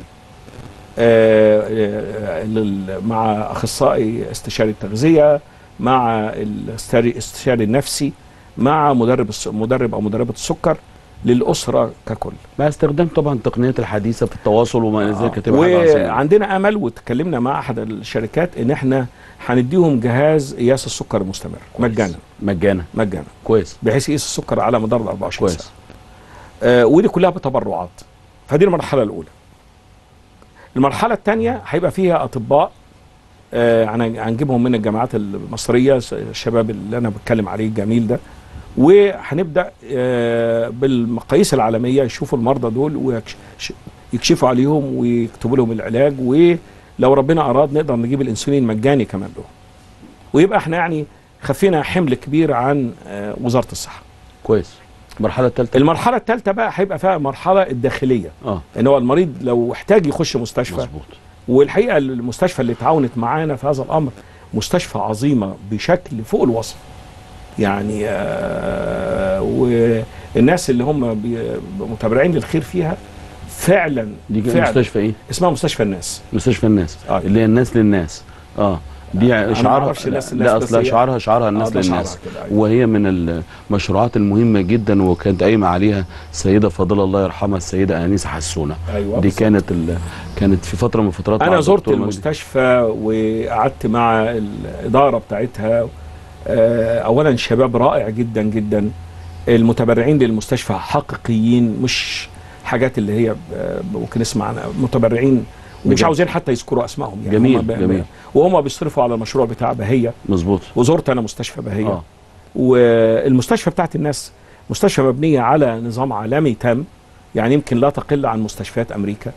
آه، آه، لل- مع اخصائي استشاري التغذيه مع الاستشاري الاستشاري النفسي مع مدرب الس- مدرب او مدربه السكر للاسره ككل مع استخدام طبعا التقنيات الحديثه في التواصل وما الى ذلك هتبقى حاجة عظيمة. وعندنا امل وتكلمنا مع احد الشركات ان احنا هنديهم جهاز قياس السكر المستمر كويس. مجانا مجانا مجانا كويس بحيث يقيس السكر على مدار ال 24 كويس ساعه آه ودي كلها بتبرعات فدي المرحله الاولى المرحله الثانيه هيبقى فيها اطباء آه هن- هنجيبهم من الجامعات المصريه س- الشباب اللي انا بتكلم عليه الجميل ده وهنبدا آه بالمقاييس العالميه يشوفوا المرضى دول ويكشفوا عليهم ويكتبوا لهم العلاج ولو ربنا اراد نقدر نجيب الانسولين مجاني كمان لهم ويبقى احنا يعني خفينا حمل كبير عن آه وزاره الصحه كويس المرحله الثالثه المرحله الثالثه بقى هيبقى فيها المرحله الداخليه اه ان هو المريض لو احتاج يخش مستشفى مظبوط والحقيقه المستشفى اللي تعاونت معانا في هذا الامر مستشفى عظيمه بشكل فوق الوصف يعني آه والناس اللي هم بي- متابعين للخير فيها فعلا دي فعلا مستشفى ايه؟ اسمها مستشفى الناس مستشفى الناس آه. اللي هي الناس للناس اه دي أنا ما شعارها أعرفش الناس لا, للناس لا بس اصلا هي- شعارها شعارها الناس آه، ده للناس شعارها كده، أيوة. وهي من المشروعات المهمه جدا وكانت قايمه عليها السيده فاضله الله يرحمها السيده انيسه حسونه ايوه دي بالظبط. كانت ال... كانت في فتره من فترات مع انا زرت الدكتور مجدي. المستشفى وقعدت مع الاداره بتاعتها آه، اولا شباب رائع جدا جدا المتبرعين للمستشفى حقيقيين مش حاجات اللي هي آه، ممكن نسمع عنها متبرعين ومش بجد. عاوزين حتى يذكروا اسمائهم يعني جميل، هم ب- جميل. وهم بيصرفوا على المشروع بتاع بهيه مظبوط وزرت انا مستشفى بهيه اه والمستشفى بتاعت الناس مستشفى مبنية على نظام عالمي تام يعني يمكن لا تقل عن مستشفيات أمريكا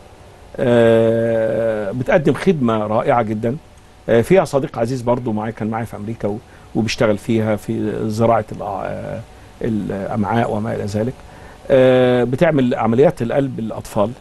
آه، بتقدم خدمة رائعة جدا آه، فيها صديق عزيز برضو معي كان معي في أمريكا و- وبيشتغل فيها في زراعة الأع- آه، الأمعاء وما إلى ذلك آه، بتعمل عمليات القلب للأطفال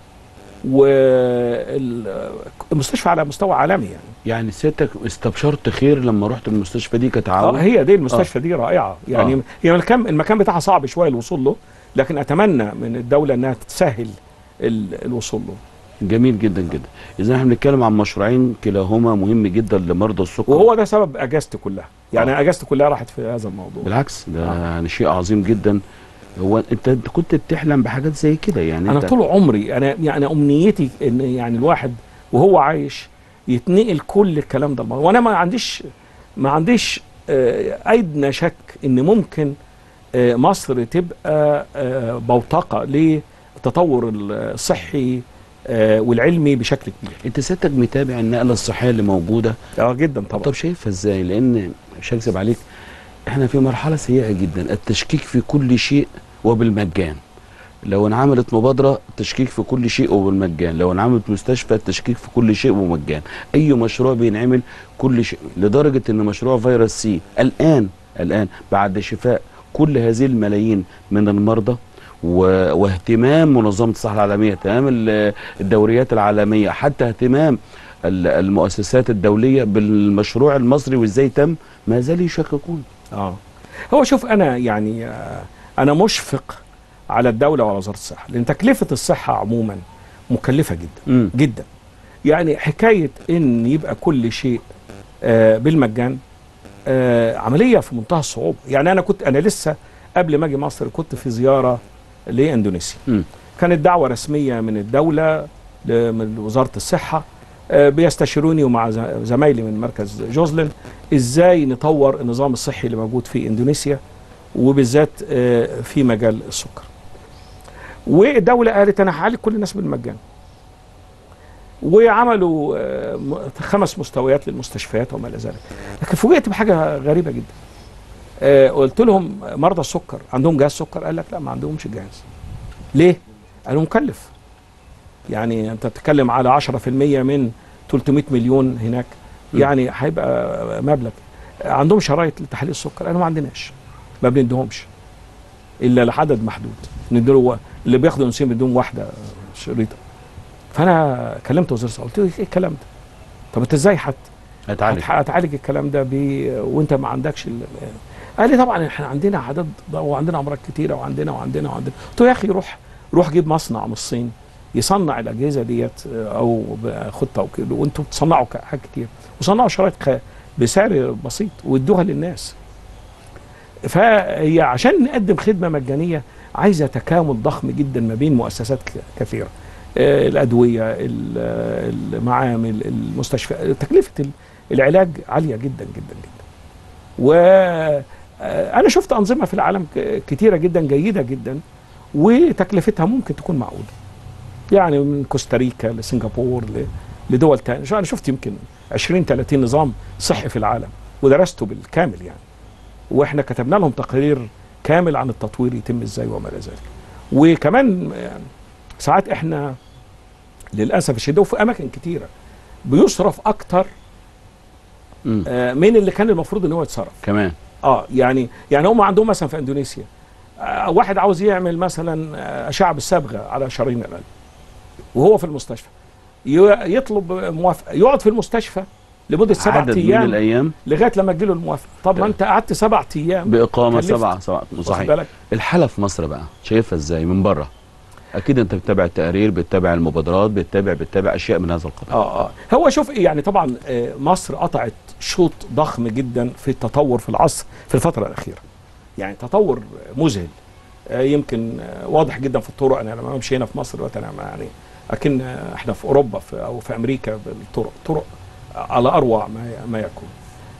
والمستشفى على مستوى عالمي يعني يعني سيادتك استبشرت خير لما رحت المستشفى دي اه كتعاون هي دي المستشفى دي رائعه يعني آه. هي المكان المكان بتاعها صعب شويه الوصول له لكن اتمنى من الدوله انها تسهل ال- الوصول له جميل جدا جدا اذا احنا بنتكلم عن مشروعين كلاهما مهم جدا لمرضى السكر وهو ده سبب اجازتي كلها يعني آه. اجازتي كلها راحت في هذا الموضوع بالعكس ده آه. يعني شيء عظيم جدا هو انت انت كنت بتحلم بحاجات زي كده يعني انا انت طول عمري انا يعني امنيتي ان يعني الواحد وهو عايش يتنقل كل الكلام ده الموضوع. وانا ما عنديش ما عنديش آه، ادنى شك ان ممكن آه، مصر تبقى آه، بوتقه للتطور الصحي آه، والعلمي بشكل كبير انت سيادتك متابع النقله الصحيه اللي موجوده اه جدا طبعا طب شايفها ازاي لان مش هكذب عليك احنا في مرحله سيئه جدا التشكيك في كل شيء وبالمجان لو انعملت مبادره التشكيك في كل شيء وبالمجان لو انعملت مستشفى التشكيك في كل شيء وبالمجان اي مشروع بينعمل كل شيء لدرجه ان مشروع فيروس سي الان الان بعد شفاء كل هذه الملايين من المرضى و- واهتمام منظمه الصحه العالميه اهتمام ال- الدوريات العالميه حتى اهتمام ال- المؤسسات الدوليه بالمشروع المصري وازاي تم ما زالوا يشككون اه هو شوف انا يعني آه، انا مشفق على الدوله وعلى وزاره الصحه لان تكلفه الصحه عموما مكلفه جدا امم جدا يعني حكايه ان يبقى كل شيء آه بالمجان آه عمليه في منتهى الصعوبه يعني انا كنت انا لسه قبل ما اجي مصر كنت في زياره لاندونيسيا مم. كانت دعوه رسميه من الدوله ل- من وزاره الصحه آه بيستشيروني ومع ز- زمايلي من مركز جوزلن ازاي نطور النظام الصحي اللي موجود في اندونيسيا وبالذات آه، في مجال السكر والدوله قالت انا هعالج كل الناس بالمجان وعملوا آه، م- خمس مستويات للمستشفيات وما الى ذلك لكن فوجئت بحاجه غريبه جدا آه، قلت لهم مرضى السكر عندهم جهاز سكر قال لك لا ما عندهمش جهاز ليه قالوا مكلف يعني انت بتتكلم على 10% من 300 مليون هناك م. يعني هيبقى مبلغ عندهم شرايط لتحليل السكر قالوا ما عندناش ما بنديهمش الا لعدد محدود نديله اللي بياخدوا انسولين بدون واحده شريطه فانا كلمت وزير الصحه قلت له ايه الكلام ده طب انت ازاي حتى هتعالج هتح- هتعالج الكلام ده بي وانت ما عندكش ال... قال لي طبعا احنا عندنا عدد وعندنا امراض كتيره وعندنا وعندنا وعندنا قلت له يا اخي روح روح جيب مصنع من الصين يصنع الاجهزه ديت او خطه او كده وانتوا بتصنعوا ك- حاجات كتير وصنعوا شرايط خ- بسعر بسيط وادوها للناس فهي عشان نقدم خدمه مجانيه عايزه تكامل ضخم جدا ما بين مؤسسات ك- كثيره آه، الادويه ال- المعامل المستشفى تكلفه ال- العلاج عاليه جدا جدا جدا وانا شفت انظمه في العالم ك- كتيره جدا جيده جدا وتكلفتها ممكن تكون معقوله يعني من كوستاريكا لسنغافور ل- لدول تانية شو انا شفت يمكن 20 30 نظام صحي في العالم ودرسته بالكامل يعني واحنا كتبنا لهم تقرير كامل عن التطوير يتم ازاي وما الى ذلك وكمان يعني ساعات احنا للاسف الشديد وفي اماكن كتيره بيصرف اكتر مم. آه، من اللي كان المفروض ان هو يتصرف كمان اه يعني يعني هم عندهم مثلا في اندونيسيا آه واحد عاوز يعمل مثلا آه، اشعه بالصبغه على شرايين القلب وهو في المستشفى ي- يطلب موافقه يقعد في المستشفى لمده سبعة عدد من ايام الايام لغايه لما تجيله الموافقه طب ما تمام. انت قعدت سبعة ايام باقامه كلفت. سبعه سبعه واخد صحيح بالك الحاله في مصر بقى شايفها ازاي من بره اكيد انت بتتابع التقارير بتتابع المبادرات بتتابع بتتابع اشياء من هذا القبيل اه اه هو شوف إيه، يعني طبعا آه، مصر قطعت شوط ضخم جدا في التطور في العصر في الفتره الاخيره يعني تطور مذهل آه، يمكن آه، واضح جدا في الطرق انا لما امشي هنا في مصر دلوقتي انا يعني اكن آه، احنا في اوروبا في او في امريكا بالطرق طرق على اروع ما ما يكون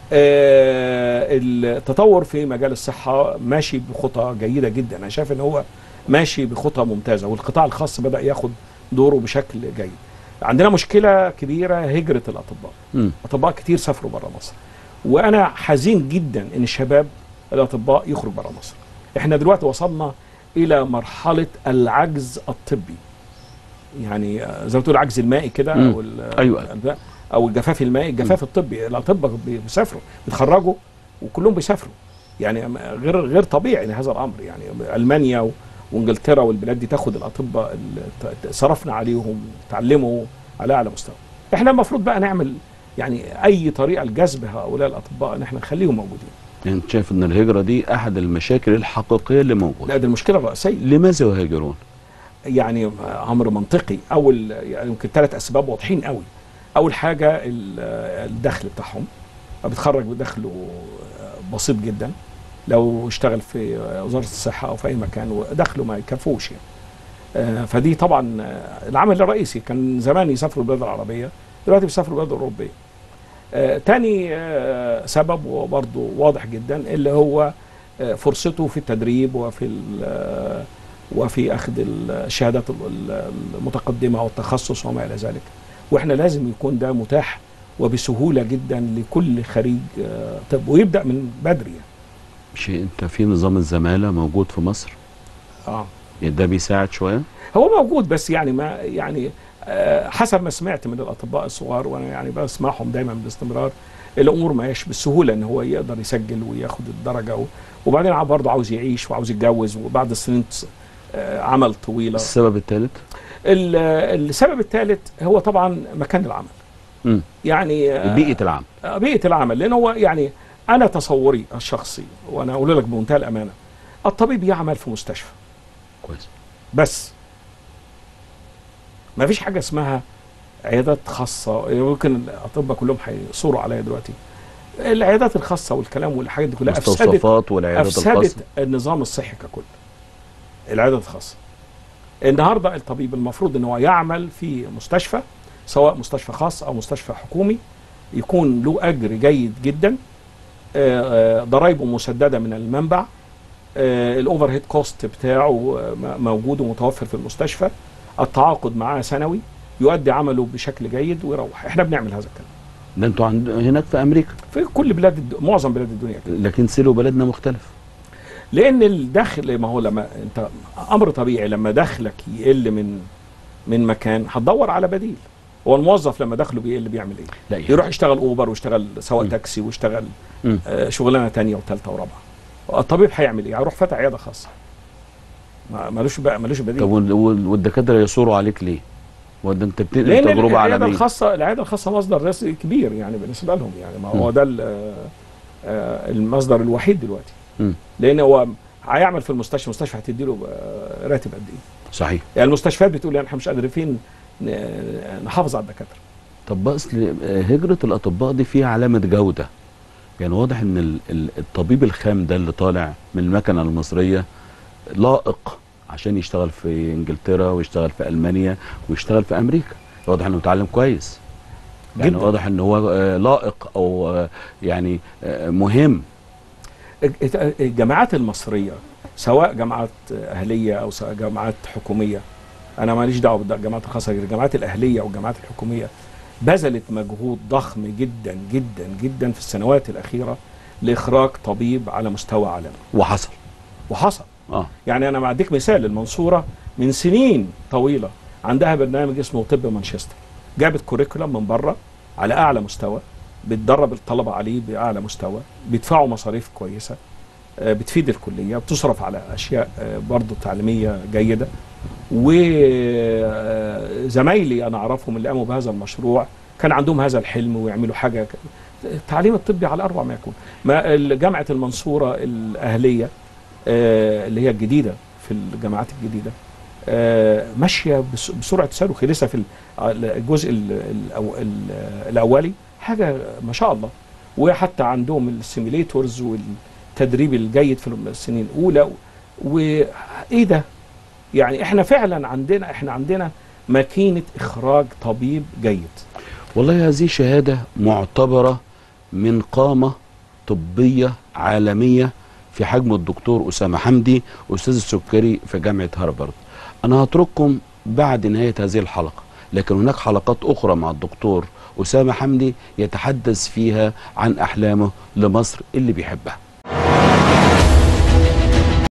آه، التطور في مجال الصحه ماشي بخطى جيده جدا انا شايف ان هو ماشي بخطى ممتازه والقطاع الخاص بدا ياخد دوره بشكل جيد عندنا مشكله كبيره هجره الاطباء مم. اطباء كتير سافروا بره مصر وانا حزين جدا ان الشباب الاطباء يخرج بره مصر احنا دلوقتي وصلنا الى مرحله العجز الطبي يعني آه، زي ما تقول العجز المائي كده مم. او ال- أيوة. ال- او الجفاف المائي الجفاف الطبي الاطباء بي- بيسافروا بيتخرجوا وكلهم بيسافروا يعني غير غير طبيعي لهذا الامر يعني المانيا و- وانجلترا والبلاد دي تاخد الاطباء اللي ت- صرفنا عليهم تعلموا على اعلى مستوى احنا المفروض بقى نعمل يعني اي طريقه لجذب هؤلاء الاطباء ان احنا نخليهم موجودين يعني انت شايف ان الهجره دي احد المشاكل الحقيقيه اللي موجوده لا دي المشكله الرئيسيه لماذا يهاجرون يعني امر منطقي اول يعني يمكن ثلاث اسباب واضحين قوي اول حاجه ال- الدخل بتاعهم بيتخرج بدخله بسيط جدا لو اشتغل في وزاره الصحه او في اي مكان ودخله ما يكفوش يعني آه، فدي طبعا آه، العامل الرئيسي كان زمان يسافروا البلاد العربيه دلوقتي بيسافروا البلاد الاوروبيه آه، تاني آه، سبب وبرضه واضح جدا اللي هو آه، فرصته في التدريب وفي ال- آه، وفي اخذ الشهادات ال- المتقدمه والتخصص وما الى ذلك واحنا لازم يكون ده متاح وبسهوله جدا لكل خريج آه، طب ويبدا من بدري يعني. مش انت في نظام الزماله موجود في مصر اه يعني ده بيساعد شويه هو موجود بس يعني ما يعني آه، حسب ما سمعت من الاطباء الصغار وانا يعني بسمعهم دايما باستمرار الامور ما هيش بالسهوله ان هو يقدر يسجل وياخد الدرجه و- وبعدين ع- برضه عاوز يعيش وعاوز يتجوز وبعد السنين تص- آه، عمل طويله السبب الثالث ال- السبب الثالث هو طبعا مكان العمل مم. يعني آه، بيئه العمل آه، بيئه العمل لان هو يعني انا تصوري الشخصي وانا اقول لك بمنتهى الامانه الطبيب يعمل في مستشفى كويس بس ما فيش حاجه اسمها عيادات خاصه يمكن الاطباء كلهم هيصوروا عليا دلوقتي العيادات الخاصه والكلام والحاجات دي كلها افسدت مستوصفات والعيادات الخاصه افسدت النظام الصحي ككل العيادات الخاصه النهارده الطبيب المفروض ان هو يعمل في مستشفى سواء مستشفى خاص او مستشفى حكومي يكون له اجر جيد جدا آه، آه، ضرائبه مسدده من المنبع آه الاوفر هيد كوست بتاعه آه، م- موجود ومتوفر في المستشفى التعاقد معاه سنوي يؤدي عمله بشكل جيد ويروح احنا بنعمل هذا الكلام ده انتوا عند هناك في امريكا في كل بلاد الد... معظم بلاد الدنيا كده لكن سيلو بلدنا مختلف لان الدخل ما هو لما انت امر طبيعي لما دخلك يقل من من مكان هتدور على بديل هو الموظف لما دخله بيقل بيعمل ايه لا يروح يشتغل اوبر ويشتغل سواق م. تاكسي ويشتغل مم. آه، شغلانه تانية وثالثه ورابعه الطبيب هيعمل ايه هيروح فتح عياده خاصه ما- ملوش بقى ملوش بديل طب وال- وال- والدكاتره يصوروا عليك ليه؟ وده انت بتنقل لان تجربه العياده عالميه الخاصه العياده الخاصه مصدر رزق كبير يعني بالنسبه لهم يعني ما هو م. ده ال- آه، آه، المصدر الوحيد دلوقتي مم. لان هو هيعمل في المستشفى المستشفى هتدي له راتب قد ايه صحيح يعني المستشفيات بتقول يعني احنا مش قادرين ن- نحافظ على الدكاتره طب بقى اصل هجره الاطباء دي فيها علامه جوده يعني واضح ان ال- ال- الطبيب الخام ده اللي طالع من المكنه المصريه لائق عشان يشتغل في انجلترا ويشتغل في المانيا ويشتغل في امريكا واضح انه متعلم كويس يعني جداً. واضح ان هو آه، لائق او آه، يعني آه، مهم الجامعات المصريه سواء جامعات اهليه او سواء جامعات حكوميه انا ماليش دعوه بالجامعات الخاصه غير الجامعات الاهليه والجامعات الحكوميه بذلت مجهود ضخم جدا جدا جدا في السنوات الاخيره لاخراج طبيب على مستوى عالمي وحصل وحصل اه يعني انا بديك مثال المنصوره من سنين طويله عندها برنامج اسمه طب مانشستر جابت كوريكولم من بره على اعلى مستوى بتدرب الطلبه عليه باعلى مستوى بيدفعوا مصاريف كويسه آه، بتفيد الكليه بتصرف على اشياء آه، برضه تعليميه جيده وزمايلي انا اعرفهم اللي قاموا بهذا المشروع كان عندهم هذا الحلم ويعملوا حاجه ك- التعليم الطبي على اروع ما يكون ما جامعه المنصوره الاهليه آه، اللي هي الجديده في الجامعات الجديده آه، ماشيه بس- بسرعه صاروخ لسه في ال- الجزء ال- الأو- ال- الاولي حاجه ما شاء الله وحتى عندهم السيميليتورز والتدريب الجيد في السنين الاولى وايه ده يعني احنا فعلا عندنا احنا عندنا ماكينه اخراج طبيب جيد والله هذه شهادة معتبرة من قامة طبية عالمية في حجم الدكتور أسامة حمدي أستاذ السكري في جامعة هارفارد أنا هترككم بعد نهاية هذه الحلقة لكن هناك حلقات أخرى مع الدكتور أسامة حمدي يتحدث فيها عن أحلامه لمصر اللي بيحبها